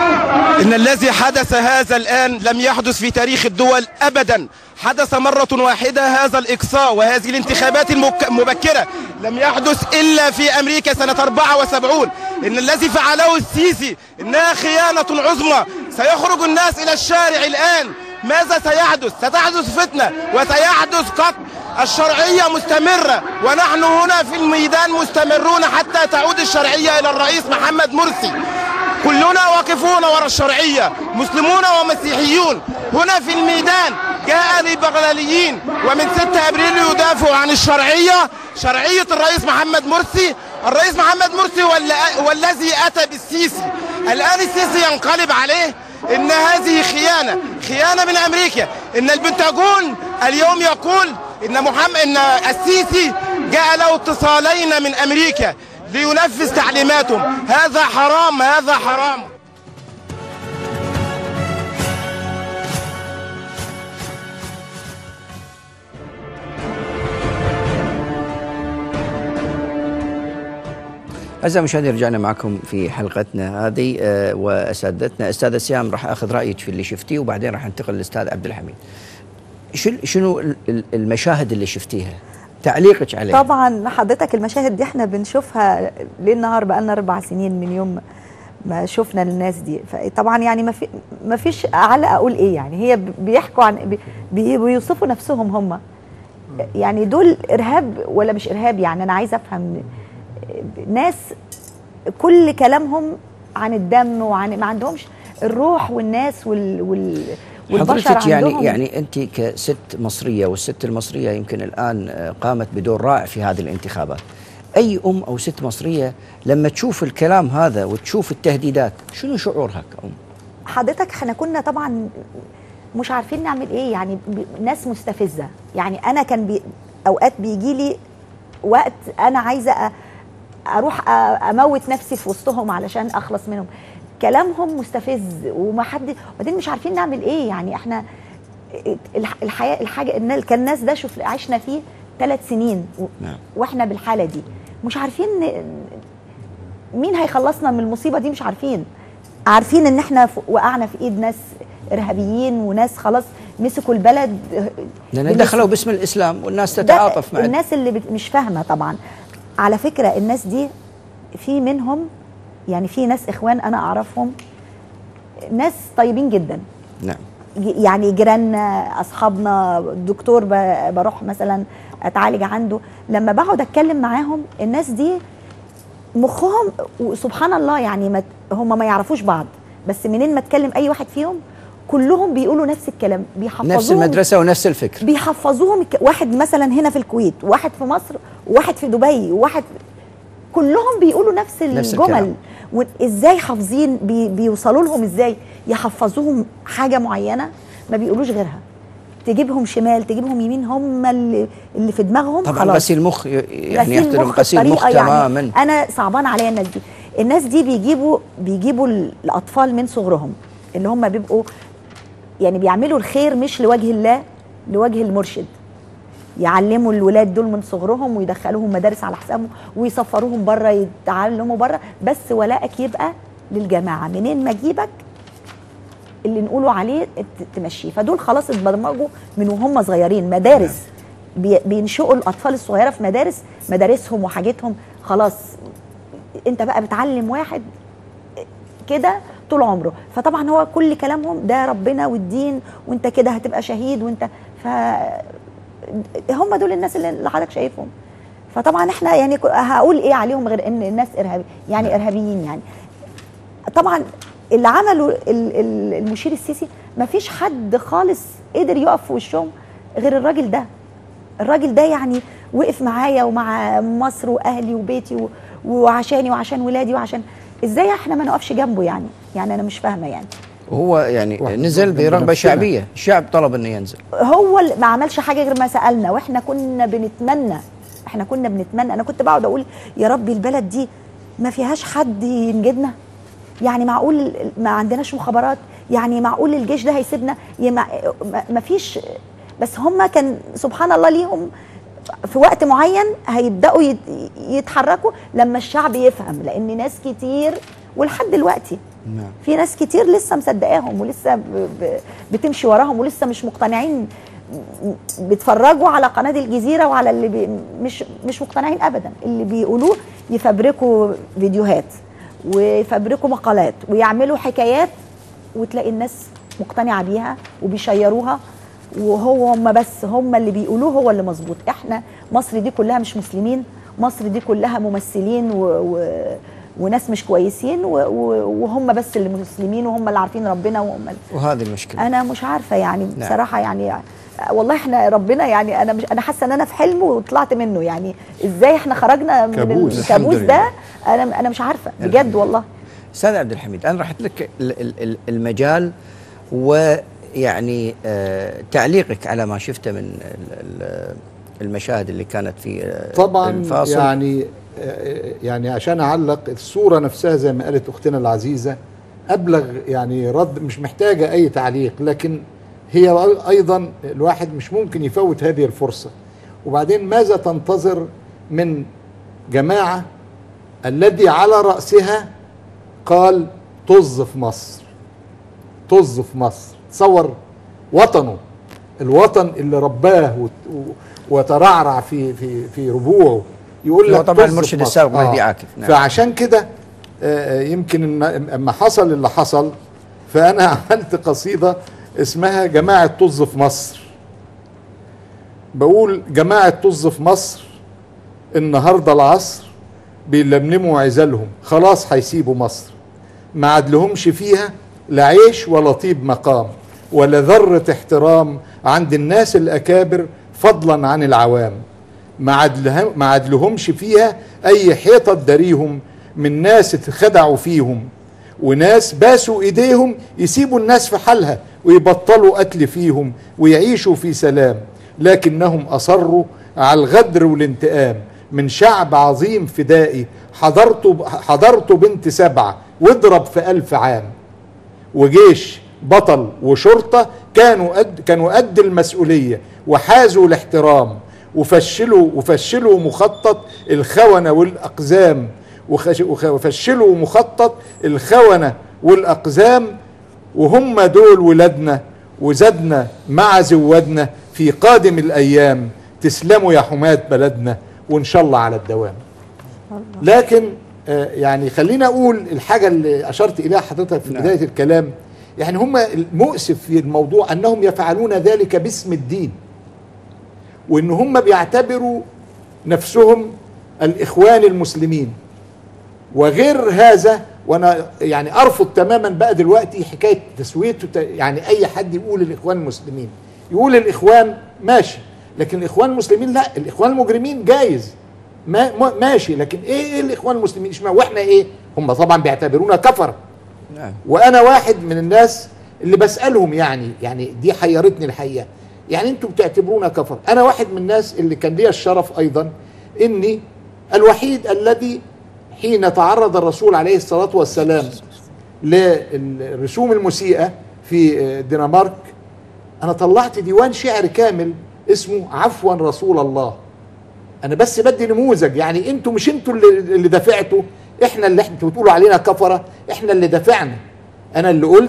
إن الذي حدث هذا الآن لم يحدث في تاريخ الدول أبدا حدث مرة واحدة هذا الإقصاء وهذه الانتخابات المك- المبكرة لم يحدث إلا في أمريكا سنة 74 إن الذي فعله السيسي إنها خيانة عظمى سيخرج الناس إلى الشارع الآن ماذا سيحدث؟ ستحدث فتنة وسيحدث قتل الشرعية مستمرة ونحن هنا في الميدان مستمرون حتى تعود الشرعية إلى الرئيس محمد مرسي كلنا واقفون وراء الشرعية مسلمون ومسيحيون هنا في الميدان جاء لبغلاليين ومن 6 ابريل يدافعوا عن الشرعية شرعية الرئيس محمد مرسي الرئيس محمد مرسي ولا- والذي اتى بالسيسي الان السيسي ينقلب عليه ان هذه خيانة خيانة من امريكا ان البنتاجون اليوم يقول ان محمد ان السيسي جاء له اتصالين من امريكا لينفذ تعليماتهم هذا حرام هذا حرام أعزائي المشاهدين رجعنا معكم في حلقتنا هذه آه، وأساتذتنا أستاذة سيام راح أخذ رأيك في اللي شفتيه وبعدين راح ننتقل للأستاذ عبد الحميد شنو شنو ال- ال- المشاهد اللي شفتيها تعليقك عليها طبعا حضرتك المشاهد دي احنا بنشوفها ليل نهار بقالنا اربع سنين من يوم ما شفنا الناس دي فطبعا يعني ما في ما فيش اعلى اقول ايه يعني هي ب- بيحكوا عن بي- بي- بيوصفوا نفسهم هم يعني دول ارهاب ولا مش ارهاب يعني انا عايزه افهم ناس كل كلامهم عن الدم وعن ما عندهمش الروح والناس وال, وال والبشر حضرتك يعني عندهم يعني انت كست مصريه والست المصريه يمكن الان آه، قامت بدور رائع في هذه الانتخابات. اي ام او ست مصريه لما تشوف الكلام هذا وتشوف التهديدات شنو شعورها كأم؟ حضرتك احنا كنا طبعا مش عارفين نعمل ايه يعني ب- ناس مستفزه يعني انا كان بي اوقات بيجي لي وقت انا عايزه أ- اروح أ- اموت نفسي في وسطهم علشان اخلص منهم كلامهم مستفز وما حد وبعدين مش عارفين نعمل ايه يعني احنا الح- الحياه الحاجه ان كان الناس ده شوف عشنا فيه ثلاث سنين و- نعم. واحنا بالحاله دي مش عارفين ن- مين هيخلصنا من المصيبه دي مش عارفين عارفين ان احنا ف- وقعنا في ايد ناس ارهابيين وناس خلاص مسكوا البلد لان بالاسم. دخلوا باسم الاسلام والناس ده تتعاطف مع الناس اللي بت- مش فاهمه طبعا على فكره الناس دي في منهم يعني في ناس اخوان انا اعرفهم ناس طيبين جدا نعم ج- يعني جيراننا اصحابنا دكتور ب- بروح مثلا اتعالج عنده لما بقعد اتكلم معاهم الناس دي مخهم وسبحان الله يعني ما هم ما يعرفوش بعض بس منين ما اتكلم اي واحد فيهم كلهم بيقولوا نفس الكلام بيحفظوهم نفس المدرسه ونفس الفكر بيحفظوهم الك- واحد مثلا هنا في الكويت وواحد في مصر وواحد في دبي وواحد كلهم بيقولوا نفس نفس الجمل الكلام. وازاي حافظين بي بيوصلوا لهم ازاي يحفظوهم حاجه معينه ما بيقولوش غيرها تجيبهم شمال تجيبهم يمين هم اللي, اللي في دماغهم طبعا خلاص غسيل مخ ي- يعني غسيل يحترم مخ غسيل مخ بطريقة تماما يعني انا صعبان عليا الناس دي الناس دي بيجيبوا بيجيبوا ال- الاطفال من صغرهم اللي هم بيبقوا يعني بيعملوا الخير مش لوجه الله لوجه المرشد يعلموا الولاد دول من صغرهم ويدخلوهم مدارس على حسابهم ويسفروهم بره يتعلموا بره بس ولائك يبقى للجماعه منين ما اجيبك اللي نقوله عليه ت- تمشيه فدول خلاص اتبرمجوا من وهم صغيرين مدارس بي- بينشئوا الاطفال الصغيره في مدارس مدارسهم وحاجتهم خلاص انت بقى بتعلم واحد كده طول عمره فطبعا هو كل كلامهم ده ربنا والدين وانت كده هتبقى شهيد وانت ف هم دول الناس اللي اللي حضرتك شايفهم فطبعا احنا يعني ك- هقول ايه عليهم غير ان الناس ارهابي يعني ارهابيين يعني طبعا اللي عملوا ال- ال- المشير السيسي ما فيش حد خالص قدر يقف في وشهم غير الراجل ده الراجل ده يعني وقف معايا ومع مصر واهلي وبيتي و- وعشاني وعشان ولادي وعشان ازاي احنا ما نقفش جنبه يعني يعني انا مش فاهمه يعني وهو يعني واحد نزل من برغبه نفسنا. شعبيه الشعب طلب انه ينزل هو اللي ما عملش حاجه غير ما سالنا واحنا كنا بنتمنى احنا كنا بنتمنى انا كنت بقعد اقول يا ربي البلد دي ما فيهاش حد ينجدنا يعني معقول ما عندناش مخابرات يعني معقول الجيش ده هيسيبنا يا ما ما فيش بس هم كان سبحان الله ليهم في وقت معين هيبداوا يت- يتحركوا لما الشعب يفهم لان ناس كتير ولحد دلوقتي نعم في ناس كتير لسه مصدقاهم ولسه ب... ب... بتمشي وراهم ولسه مش مقتنعين م- بيتفرجوا على قناه الجزيره وعلى اللي بي... مش مش مقتنعين ابدا اللي بيقولوه يفبركوا فيديوهات ويفبركوا مقالات ويعملوا حكايات وتلاقي الناس مقتنعه بيها وبيشيروها وهو هم بس هم اللي بيقولوه هو اللي مظبوط احنا مصر دي كلها مش مسلمين مصر دي كلها ممثلين و... و... وناس مش كويسين و... و... وهم بس اللي مسلمين وهم اللي عارفين ربنا وهم اللي... وهذه المشكله انا مش عارفه يعني نعم. بصراحه يعني والله احنا ربنا يعني انا مش انا حاسه ان انا في حلم وطلعت منه يعني ازاي احنا خرجنا من كابوس. الكابوس الحمد ده انا انا مش عارفه بجد والله استاذ عبد الحميد انا رحت لك ال- ال- ال- المجال ويعني آه تعليقك على ما شفته من ال- ال- المشاهد اللي كانت في آه، طبعا الفاصل يعني يعني عشان اعلق الصوره نفسها زي ما قالت اختنا العزيزه ابلغ يعني رد مش محتاجه اي تعليق لكن هي ايضا الواحد مش ممكن يفوت هذه الفرصه وبعدين ماذا تنتظر من جماعه الذي على راسها قال طز في مصر طز في مصر تصور وطنه الوطن اللي رباه وت- و- وترعرع في في في ربوعه يقول هو لك طبعاً طز في المرشد مصر. السابق مهدي عاكف، نعم. فعشان كده آه، يمكن إن- اما حصل اللي حصل فانا عملت قصيده اسمها جماعه طز في مصر بقول جماعه طز في مصر النهارده العصر بيلملموا عزلهم خلاص هيسيبوا مصر ما عدلهمش فيها لا عيش ولا طيب مقام ولا ذرة احترام عند الناس الأكابر فضلا عن العوام ما عدلهم ما عدلهمش فيها أي حيطة تداريهم من ناس اتخدعوا فيهم وناس باسوا ايديهم يسيبوا الناس في حالها ويبطلوا قتل فيهم ويعيشوا في سلام لكنهم اصروا على الغدر والانتقام من شعب عظيم فدائي حضرته حضرته بنت سبعه واضرب في ألف عام وجيش بطل وشرطة كانوا قد كانوا قد المسؤولية وحازوا الاحترام وفشلوا وفشلوا مخطط الخونة والأقزام وخش- وخ- وفشلوا مخطط الخونة والأقزام وهم دول ولادنا وزادنا مع زودنا في قادم الأيام تسلموا يا حماة بلدنا وإن شاء الله على الدوام لكن آه، يعني خلينا اقول الحاجه اللي اشرت اليها حضرتك في نعم. بدايه الكلام يعني هم المؤسف في الموضوع انهم يفعلون ذلك باسم الدين وان هم بيعتبروا نفسهم الاخوان المسلمين وغير هذا وانا يعني ارفض تماما بقى دلوقتي حكايه تسويته ت- يعني اي حد يقول الاخوان المسلمين يقول الاخوان ماشي لكن الاخوان المسلمين لا الاخوان المجرمين جايز ما ما- ماشي لكن ايه ايه الاخوان المسلمين اشمعنى واحنا ايه هم طبعا بيعتبرونا كفره نعم وانا واحد من الناس اللي بسالهم يعني يعني دي حيرتني الحقيقه يعني انتوا بتعتبرونا كفر انا واحد من الناس اللي كان ليا الشرف ايضا اني الوحيد الذي حين تعرض الرسول عليه الصلاه والسلام للرسوم المسيئه في الدنمارك انا طلعت ديوان شعر كامل اسمه عفوا رسول الله انا بس بدي نموذج يعني انتوا مش انتوا اللي, اللي دافعتوا احنا اللي انتوا بتقولوا علينا كفره احنا اللي دافعنا انا اللي قلت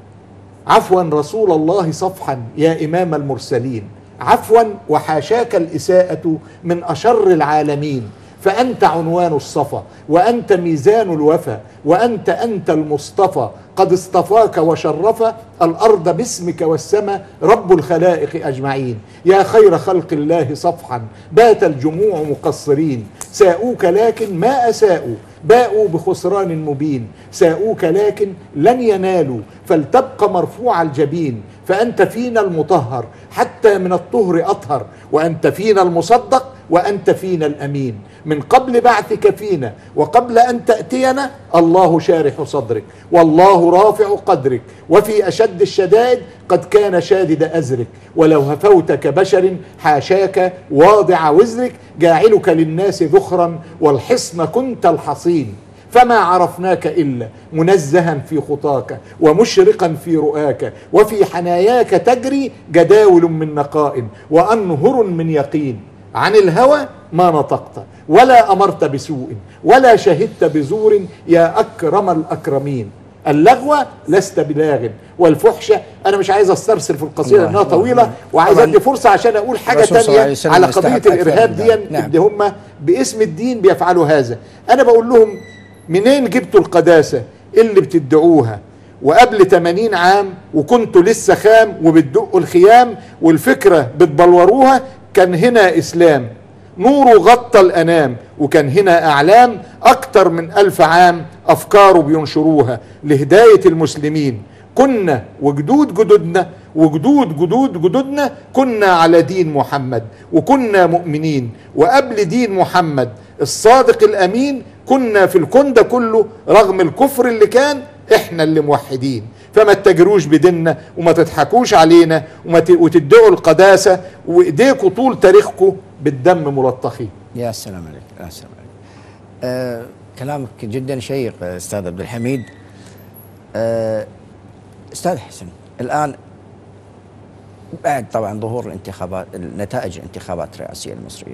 عفوا رسول الله صفحا يا امام المرسلين عفوا وحاشاك الاساءه من اشر العالمين فانت عنوان الصفا وانت ميزان الوفا وانت انت المصطفى قد اصطفاك وشرف الارض باسمك والسماء رب الخلائق اجمعين يا خير خلق الله صفحا بات الجموع مقصرين ساءوك لكن ما اساءوا باءوا بخسران مبين ساءوك لكن لن ينالوا فلتبقى مرفوع الجبين فأنت فينا المطهر حتى من الطهر أطهر وأنت فينا المصدق وأنت فينا الأمين من قبل بعثك فينا وقبل أن تأتينا الله شارح صدرك والله رافع قدرك وفي أشد الشدائد قد كان شادد أزرك ولو هفوت كبشر حاشاك واضع وزرك جاعلك للناس ذخرا والحصن كنت الحصين فما عرفناك الا منزها في خطاك ومشرقا في رؤاك وفي حناياك تجري جداول من نقاء وانهر من يقين عن الهوى ما نطقت ولا امرت بسوء ولا شهدت بزور يا اكرم الاكرمين اللغو لست بلاغ والفحش انا مش عايز استرسل في القصيده الله لانها طويله الله. وعايز طبعاً ادي فرصه عشان اقول حاجه الرسول صلى الله عليه تانية وسلم على قضيه يستحق أكثر الارهاب من دي ذلك. نعم. اللي هم باسم الدين بيفعلوا هذا انا بقول لهم منين جبتوا القداسه اللي بتدعوها وقبل 80 عام وكنتوا لسه خام وبتدقوا الخيام والفكره بتبلوروها كان هنا اسلام نوره غطى الانام وكان هنا اعلام اكتر من الف عام افكاره بينشروها لهدايه المسلمين كنا وجدود جدودنا وجدود جدود جدودنا كنا على دين محمد وكنا مؤمنين وقبل دين محمد الصادق الامين كنا في الكون ده كله رغم الكفر اللي كان احنا اللي موحدين فما تتاجروش بديننا وما تضحكوش علينا وما ت- وتدعوا القداسه وايديكوا طول تاريخكم بالدم ملطخين يا سلام عليك يا سلام عليك آه كلامك جدا شيق آه، استاذ عبد الحميد آه استاذ حسن الان بعد طبعا ظهور الانتخابات نتائج الانتخابات الرئاسيه المصريه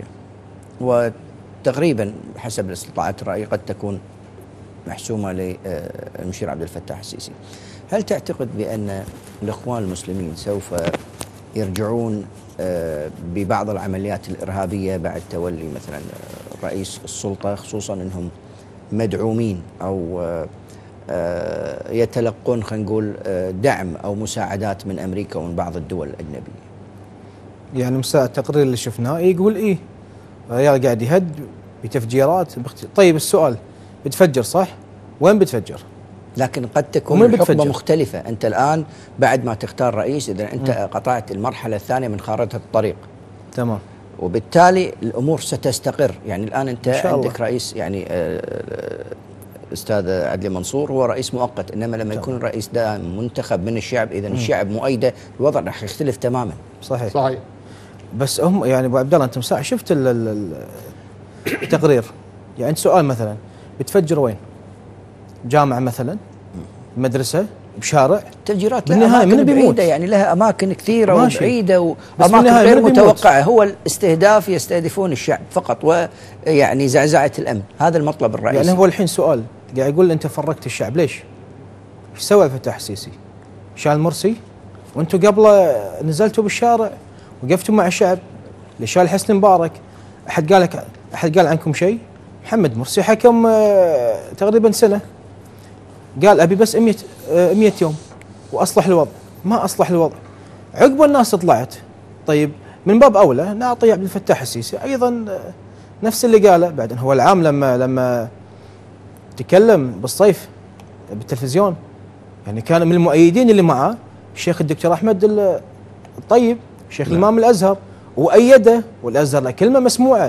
وتقريبا حسب الاستطلاعات الراي قد تكون محسومه للمشير عبد الفتاح السيسي. هل تعتقد بان الاخوان المسلمين سوف يرجعون آه، ببعض العمليات الارهابيه بعد تولي مثلا آه، رئيس السلطه خصوصا انهم مدعومين او آه، آه، يتلقون خلينا نقول آه، دعم او مساعدات من امريكا ومن بعض الدول الاجنبيه. يعني مساء التقرير اللي شفناه يقول ايه الرجال قاعد يهد بتفجيرات باخت- طيب السؤال بتفجر صح؟ وين بتفجر؟ لكن قد تكون ومن الحقبه بتفجر؟ مختلفه، انت الان بعد ما تختار رئيس اذا انت قطعت المرحله الثانيه من خارطه الطريق. تمام وبالتالي الامور ستستقر يعني الان انت إن شاء الله. عندك رئيس يعني آه، استاذ عدلي منصور هو رئيس مؤقت انما لما يكون الرئيس ده منتخب من الشعب اذا الشعب مؤيده الوضع راح يختلف تماما صحيح صحيح بس هم يعني ابو عبد الله انت مساء شفت ال- ال- ال- التقرير يعني انت سؤال مثلا بتفجر وين؟ جامعه مثلا مدرسه بشارع التفجيرات لها بالنهاية اماكن من بيموت؟ بعيده يعني لها اماكن كثيره ماشي. وبعيده بس واماكن بالنهاية غير من بيموت؟ متوقعه هو الاستهداف يستهدفون الشعب فقط ويعني زعزعه الامن هذا المطلب الرئيسي يعني هو الحين سؤال قاعد يقول انت فرقت الشعب ليش؟ ايش سوى الفتاح السيسي؟ شال مرسي وانتم قبله نزلتوا بالشارع وقفتوا مع الشعب اللي شال حسني مبارك احد قال لك احد قال عنكم شيء؟ محمد مرسي حكم آه، تقريبا سنه قال ابي بس 100 آه، 100 يوم واصلح الوضع ما اصلح الوضع عقب الناس طلعت طيب من باب اولى نعطي عبد الفتاح السيسي ايضا آه، نفس اللي قاله بعدين هو العام لما لما تكلم بالصيف بالتلفزيون يعني كان من المؤيدين اللي معاه الشيخ الدكتور احمد ال- الطيب شيخ الامام الازهر وايده والازهر له كلمه مسموعه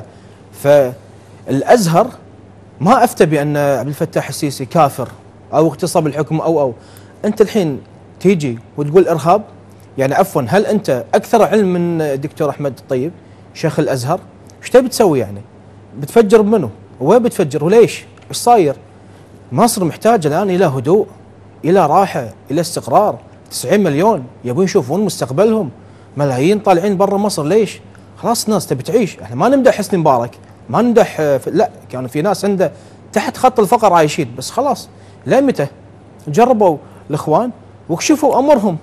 فالازهر ما افتى بان عبد الفتاح السيسي كافر او اغتصب الحكم او او انت الحين تيجي وتقول ارهاب يعني عفوا هل انت اكثر علم من الدكتور احمد الطيب شيخ الازهر ايش تبي تسوي يعني بتفجر بمنو وين بتفجر وليش ايش صاير مصر محتاجه الان الى هدوء الى راحه الى استقرار 90 مليون يبون يشوفون مستقبلهم ملايين طالعين برا مصر ليش خلاص الناس تبي تعيش احنا ما نمدح حسني مبارك ما نمدح آه، في- لا كانوا في ناس عنده تحت خط الفقر عايشين بس خلاص لمتى جربوا الاخوان وكشفوا امرهم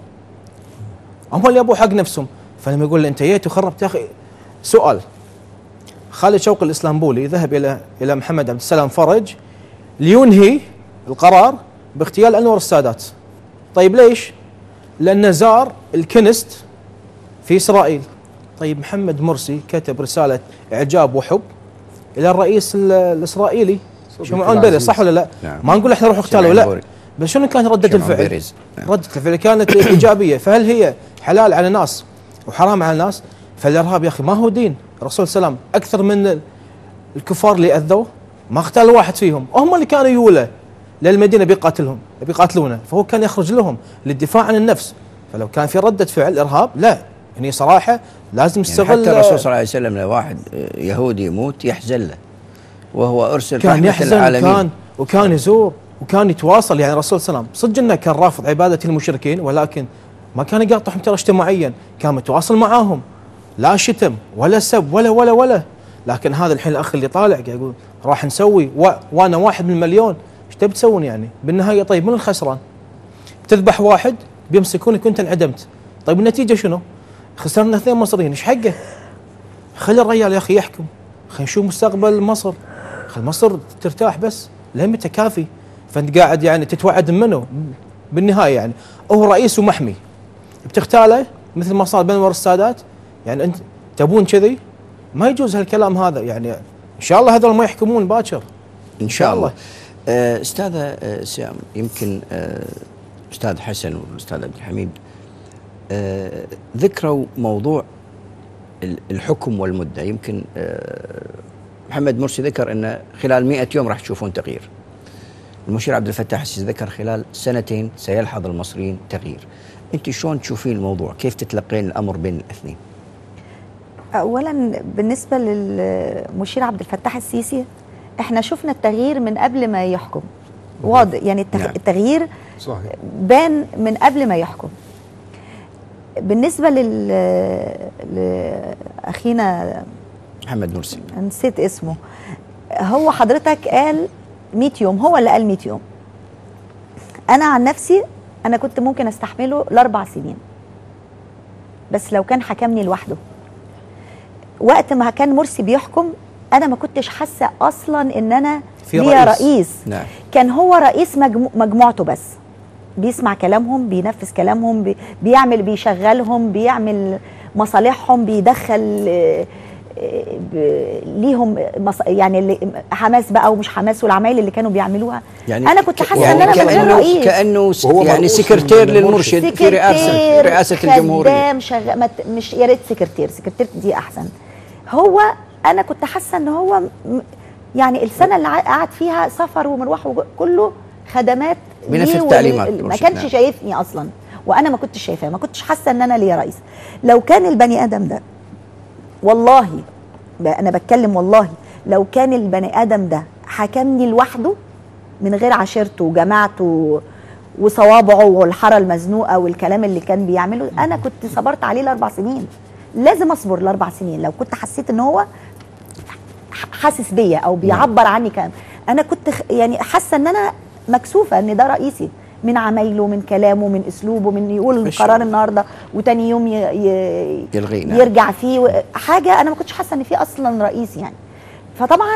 هم اللي يبوا حق نفسهم فلما يقول لي انت جيت وخربت يا اخي سؤال خالد شوقي الاسلامبولي ذهب الى الى محمد عبد السلام فرج لينهي القرار باغتيال انور السادات. طيب ليش؟ لانه زار الكنست في اسرائيل. طيب محمد مرسي كتب رساله اعجاب وحب الى الرئيس ال- الاسرائيلي صديقي شمعون بيريز العزيز. صح ولا لا؟ نعم. ما نقول احنا نروح اغتالوا شمعون لا بوري. بس شنو كانت رده شمعون الفعل؟ بيريز. نعم. ردة الفعل كانت ايجابيه فهل هي حلال على ناس وحرام على ناس؟ فالارهاب يا اخي ما هو دين الرسول صلى الله عليه وسلم اكثر من الكفار اللي اذوه ما اغتال واحد فيهم هم اللي كانوا يولى للمدينه بيقاتلهم بيقاتلونه فهو كان يخرج لهم للدفاع عن النفس فلو كان في رده فعل ارهاب لا يعني صراحه لازم يعني يستغل حتى الرسول صلى الله عليه وسلم لو واحد آه، يهودي يموت يحزن له وهو ارسل كان رحمه يحزن العالمين كان وكان يزور وكان يتواصل يعني الرسول صلى الله عليه وسلم صدق انه كان رافض عباده المشركين ولكن ما كان يقاطعهم ترى اجتماعيا كان متواصل معاهم لا شتم ولا سب ولا ولا ولا لكن هذا الحين الاخ اللي طالع قاعد يقول راح نسوي و... وانا واحد من المليون ايش تبي تسوون يعني بالنهايه طيب من الخسران تذبح واحد بيمسكونك وانت انعدمت طيب النتيجه شنو خسرنا اثنين مصريين ايش حقه خلي الرجال يا اخي يحكم خلينا نشوف مستقبل مصر خل مصر ترتاح بس لمتى كافي فانت قاعد يعني تتوعد منه بالنهايه يعني هو رئيس ومحمي بتغتاله مثل ما صار بين انور السادات يعني انت تبون كذي ما يجوز هالكلام هذا يعني ان شاء الله هذول ما يحكمون باكر ان شاء الله آه، استاذه آه، سيام يمكن آه، استاذ حسن والاستاذ عبد الحميد آه، ذكروا موضوع ال- الحكم والمده يمكن آه، محمد مرسي ذكر ان خلال 100 يوم راح تشوفون تغيير المشير عبد الفتاح السيسي ذكر خلال سنتين سيلحظ المصريين تغيير انت شلون تشوفين الموضوع كيف تتلقين الامر بين الاثنين اولا بالنسبه للمشير عبد الفتاح السيسي احنا شفنا التغيير من قبل ما يحكم واضح يعني التغ... نعم. التغيير صحيح بان من قبل ما يحكم بالنسبه لل لاخينا محمد مرسي نسيت اسمه هو حضرتك قال 100 يوم هو اللي قال 100 يوم انا عن نفسي انا كنت ممكن استحمله لاربع سنين بس لو كان حكمني لوحده وقت ما كان مرسي بيحكم انا ما كنتش حاسه اصلا ان انا في ليا رئيس. رئيس نعم كان هو رئيس مجمو مجموعته بس بيسمع كلامهم بينفذ كلامهم بي بيعمل بيشغلهم بيعمل مصالحهم بيدخل آه، آه، ب- ليهم مص... يعني اللي حماس بقى ومش حماس والعمايل اللي كانوا بيعملوها يعني انا كنت ك- حاسه يعني ان انا من غير كانه رئيس كانه س- وهو يعني مرؤوس سكرتير من للمرشد في رئاسه سكرتير، رئاسه الجمهوريه خدام شغ... ما ت- مش يا ريت سكرتير سكرتير دي احسن هو انا كنت حاسه ان هو م- يعني السنه اللي ع- قعد فيها سفر ومروح وج- كله خدمات بنفذ ليه وال- تعليمات ما مرشد، كانش نعم. شايفني اصلا وانا ما كنتش شايفاه ما كنتش حاسه ان انا ليا رئيس لو كان البني ادم ده والله ب- انا بتكلم والله لو كان البني ادم ده حكمني لوحده من غير عشيرته وجماعته وصوابعه والحاره المزنوقه والكلام اللي كان بيعمله انا كنت صبرت عليه الاربع سنين لازم اصبر الاربع سنين لو كنت حسيت ان هو ح- حاسس بيا او بيعبر عني كان انا كنت خ- يعني حاسه ان انا مكسوفه ان ده رئيسي من عمايله من كلامه من اسلوبه من يقول مش- القرار النهارده وتاني يوم ي... ي... يلغيه نعم. يرجع فيه و- حاجه انا ما كنتش حاسه ان في اصلا رئيس يعني فطبعا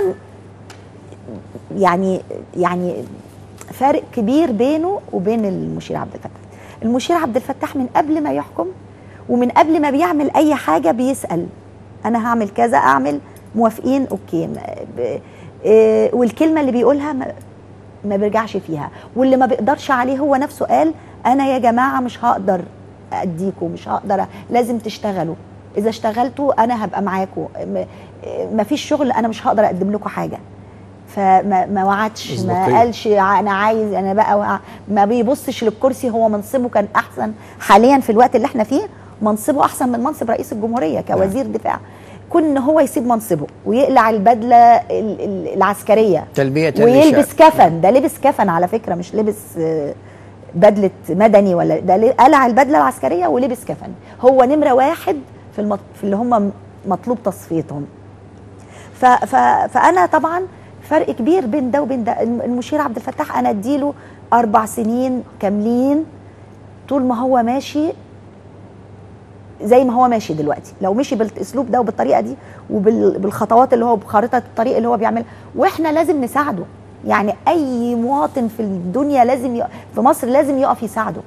يعني يعني فارق كبير بينه وبين المشير عبد الفتاح المشير عبد الفتاح من قبل ما يحكم ومن قبل ما بيعمل اي حاجه بيسال انا هعمل كذا اعمل موافقين اوكي ما- ب- إيه، والكلمه اللي بيقولها ما, ما بيرجعش فيها واللي ما بيقدرش عليه هو نفسه قال انا يا جماعه مش هقدر اديكم مش هقدر أ- لازم تشتغلوا اذا اشتغلتوا انا هبقى معاكم ما فيش شغل انا مش هقدر اقدم لكم حاجه فما ما وعدش ما مصداقية. قالش ع- انا عايز انا بقى وع- ما بيبصش للكرسي هو منصبه كان احسن حاليا في الوقت اللي احنا فيه منصبه احسن من منصب رئيس الجمهوريه كوزير دفاع كون ان هو يسيب منصبه ويقلع البدله ال- ال- العسكريه تلبيه ويلبس كفن ده لبس كفن على فكره مش لبس آه، بدله مدني ولا ده ل- قلع البدله العسكريه ولبس كفن هو نمره واحد في المط... في اللي هم مطلوب تصفيتهم ف... ف... فانا طبعا فرق كبير بين ده وبين ده الم- المشير عبد الفتاح انا اديله اربع سنين كاملين طول ما هو ماشي زي ما هو ماشي دلوقتي لو مشي بالاسلوب ده وبالطريقه دي وبالخطوات اللي هو بخارطه الطريق اللي هو بيعملها واحنا لازم نساعده يعني اي مواطن في الدنيا لازم يق... في مصر لازم يقف يساعده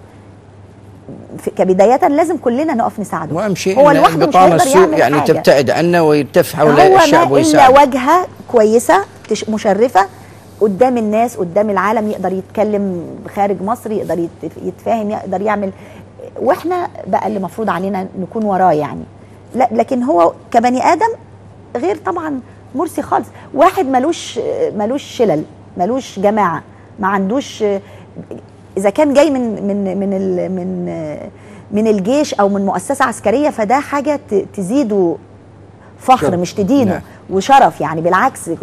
في- كبدايه لازم كلنا نقف نساعده واهم شيء هو إن لوحده مش البطانه هيقدر السوء يعمل يعني حاجة. تبتعد عنه ويلتف حول هو الشعب ما الا ويساعد واجهه كويسه تش- مشرفه قدام الناس قدام العالم يقدر يتكلم خارج مصر يقدر يت- يتفاهم يقدر يعمل واحنا بقى اللي مفروض علينا نكون وراه يعني لا لكن هو كبني ادم غير طبعا مرسي خالص واحد ملوش ملوش شلل ملوش جماعه ما عندوش اذا كان جاي من من من ال من من الجيش او من مؤسسه عسكريه فده حاجه ت- تزيده فخر شرف. مش تدينه نعم. وشرف يعني بالعكس م-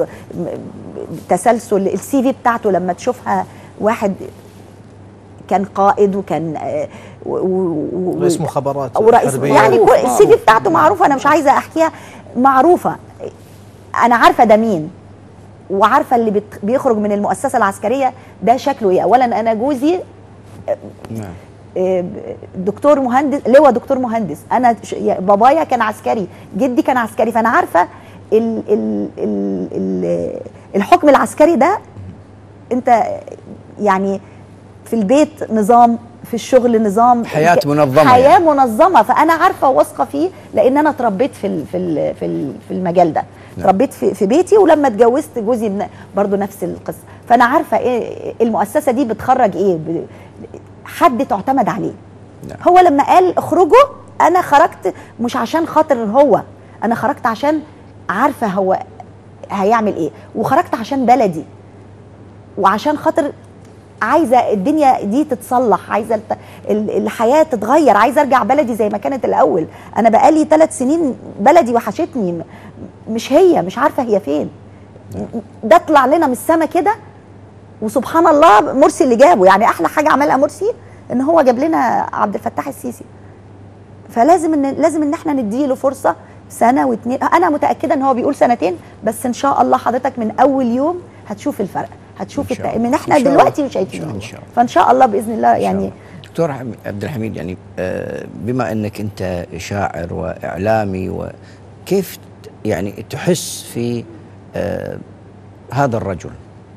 تسلسل السي في بتاعته لما تشوفها واحد كان قائد وكان آه، و- و- و- رئيس مخابرات او رئيس حربية. يعني معروف، كل السي في معروف. بتاعته معروفه انا مش عايزه احكيها معروفه انا عارفه ده مين وعارفه اللي بت- بيخرج من المؤسسه العسكريه ده شكله ايه اولا انا جوزي نعم آه، دكتور مهندس لواء دكتور مهندس انا ش- يا- بابايا كان عسكري جدي كان عسكري فانا عارفه ال ال ال ال الحكم العسكري ده انت يعني في البيت نظام في الشغل نظام حياة منظمة حياه يعني. منظمه فانا عارفه وواثقه فيه لان انا اتربيت في ال- في ال- في ال- في المجال ده اتربيت في, في بيتي ولما اتجوزت جوزي بن- برضو نفس القصه فانا عارفه ايه المؤسسه دي بتخرج ايه ب- حد تعتمد عليه نعم. هو لما قال اخرجوا انا خرجت مش عشان خاطر هو انا خرجت عشان عارفه هو هيعمل ايه وخرجت عشان بلدي وعشان خاطر عايزه الدنيا دي تتصلح عايزه الت- ال- الحياه تتغير عايزه ارجع بلدي زي ما كانت الاول انا بقالي ثلاث سنين بلدي وحشتني م- مش هي مش عارفه هي فين ده طلع لنا من السما كده وسبحان الله مرسي اللي جابه يعني احلى حاجه عملها مرسي ان هو جاب لنا عبد الفتاح السيسي فلازم ان لازم ان احنا نديله فرصه سنه واتنين انا متاكده ان هو بيقول سنتين بس ان شاء الله حضرتك من اول يوم هتشوف الفرق هتشوف إن شاء الت... الله. من احنا إن شاء دلوقتي الله. وشايفين إن شاء الله. فان شاء الله باذن الله يعني دكتور حم- عبد الحميد يعني آه، بما انك انت شاعر واعلامي وكيف ت- يعني تحس في آه هذا الرجل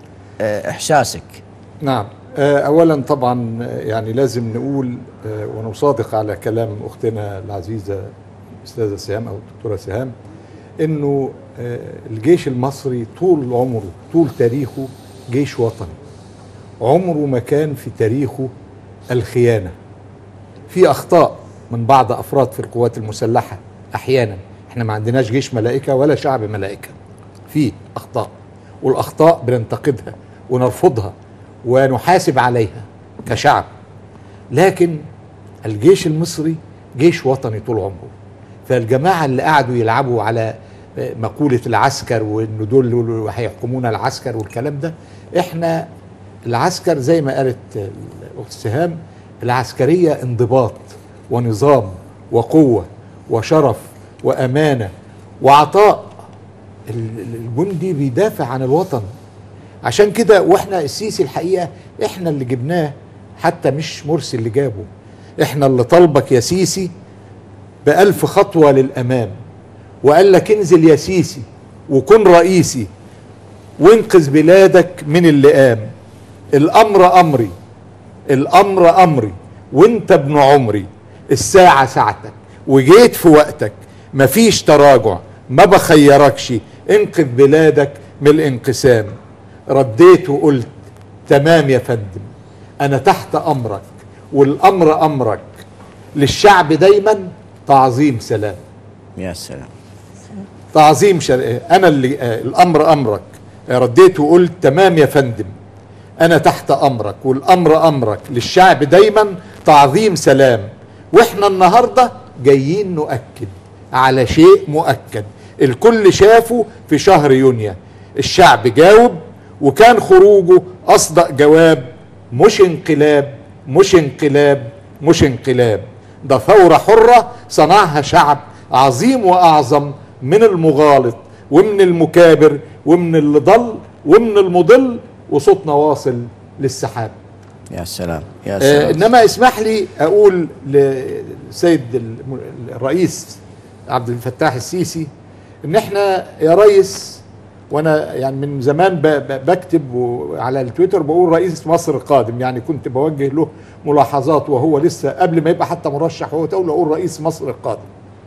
آه إحساسك نعم آه، اولا طبعا آه، يعني لازم نقول آه، ونصادق على كلام اختنا العزيزه الاستاذه سهام او الدكتوره سهام انه آه، الجيش المصري طول عمره طول تاريخه جيش وطني عمره ما كان في تاريخه الخيانه في اخطاء من بعض افراد في القوات المسلحه احيانا احنا ما عندناش جيش ملائكه ولا شعب ملائكه في اخطاء والاخطاء بننتقدها ونرفضها ونحاسب عليها كشعب لكن الجيش المصري جيش وطني طول عمره فالجماعه اللي قعدوا يلعبوا على مقوله العسكر وانه دول اللي هيحكمونا العسكر والكلام ده احنا العسكر زي ما قالت الاخت سهام العسكريه انضباط ونظام وقوه وشرف وامانه وعطاء ال- ال- الجندي بيدافع عن الوطن عشان كده واحنا السيسي الحقيقه احنا اللي جبناه حتى مش مرسي اللي جابه احنا اللي طالبك يا سيسي بألف خطوة للأمام وقال لك انزل يا سيسي وكن رئيسي وانقذ بلادك من اللئام الأمر أمري الأمر أمري وانت ابن عمري الساعة ساعتك وجيت في وقتك مفيش تراجع ما بخيركش انقذ بلادك من الانقسام رديت وقلت تمام يا فندم انا تحت امرك والامر امرك للشعب دايما تعظيم سلام يا سلام تعظيم شر... انا اللي آه، الامر امرك آه، رديت وقلت تمام يا فندم انا تحت امرك والامر امرك للشعب دايما تعظيم سلام واحنا النهارده جايين نؤكد على شيء مؤكد الكل شافه في شهر يونيو الشعب جاوب وكان خروجه اصدق جواب مش انقلاب مش انقلاب مش انقلاب ده ثورة حرة صنعها شعب عظيم وأعظم من المغالط ومن المكابر ومن اللي ضل ومن المضل وصوتنا واصل للسحاب يا سلام يا آه سلام انما اسمح لي اقول للسيد الم- الرئيس عبد الفتاح السيسي ان احنا يا ريس وانا يعني من زمان ب- ب- بكتب و- على التويتر بقول رئيس مصر القادم يعني كنت بوجه له ملاحظات وهو لسه قبل ما يبقى حتى مرشح وهو تقول اقول رئيس مصر القادم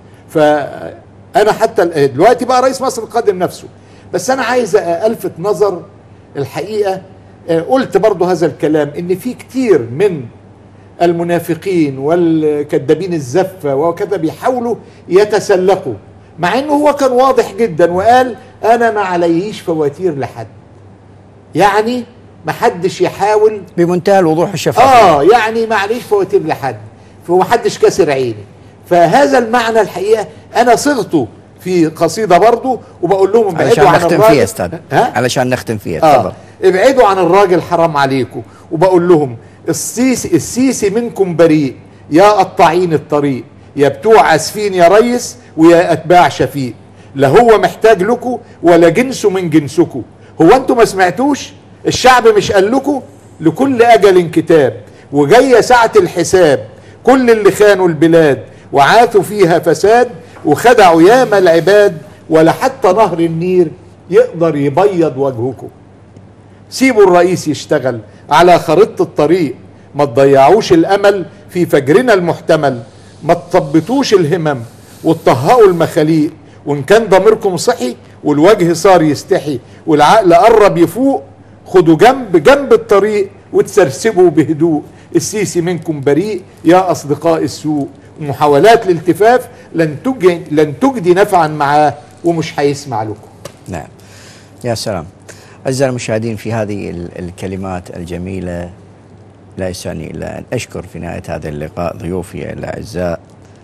فانا حتى ال- دلوقتي بقى رئيس مصر القادم نفسه بس انا عايز الفت نظر الحقيقه آه، قلت برضو هذا الكلام ان في كتير من المنافقين والكذابين الزفه وكذا بيحاولوا يتسلقوا مع انه هو كان واضح جدا وقال انا ما عليش فواتير لحد يعني ما حدش يحاول بمنتهى الوضوح والشفافيه اه يعني معليش فواتير لحد فمحدش كسر عيني فهذا المعنى الحقيقه انا صغته في قصيده برضه وبقول لهم علشان ابعدوا عن نختم الراجل فيها استاذ ها علشان نختم فيها اه تفضل ابعدوا عن الراجل حرام عليكم وبقول لهم السيسي السيسي منكم بريء يا قطاعين الطريق يا بتوع اسفين يا ريس ويا اتباع شفيق لا هو محتاج لكم ولا جنسه من جنسكم هو انتوا ما سمعتوش الشعب مش قال لكم لكل اجل كتاب وجايه ساعه الحساب كل اللي خانوا البلاد وعاثوا فيها فساد وخدعوا ياما العباد ولا حتى نهر النيل يقدر يبيض وجهكم سيبوا الرئيس يشتغل على خريطة الطريق ما تضيعوش الأمل في فجرنا المحتمل ما تثبتوش الهمم وتطهقوا المخاليق وإن كان ضميركم صحي والوجه صار يستحي والعقل قرب يفوق خدوا جنب جنب الطريق وتسرسبوا بهدوء السيسي منكم بريء يا أصدقاء السوء محاولات الالتفاف لن تجدي لن تجدي نفعا معاه ومش هيسمع لكم نعم يا سلام أعزائي المشاهدين في هذه ال- الكلمات الجميلة لا يسعني إلا أن أشكر في نهاية هذا اللقاء ضيوفي الأعزاء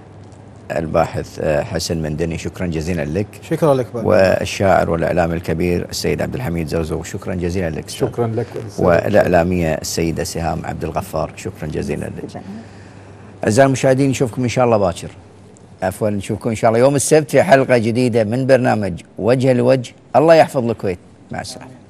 الباحث آه، حسن مندني شكرا جزيلا لك شكرا لك بابا والشاعر والإعلام الكبير السيد عبد الحميد زوزو شكرا جزيلا لك أستاذ. شكرا لك والإعلامية السيدة سهام عبد الغفار شكرا جزيلا لك أعزائي المشاهدين نشوفكم إن شاء الله باكر عفوا نشوفكم إن شاء الله يوم السبت في حلقة جديدة من برنامج وجه لوجه الله يحفظ الكويت مع السلامة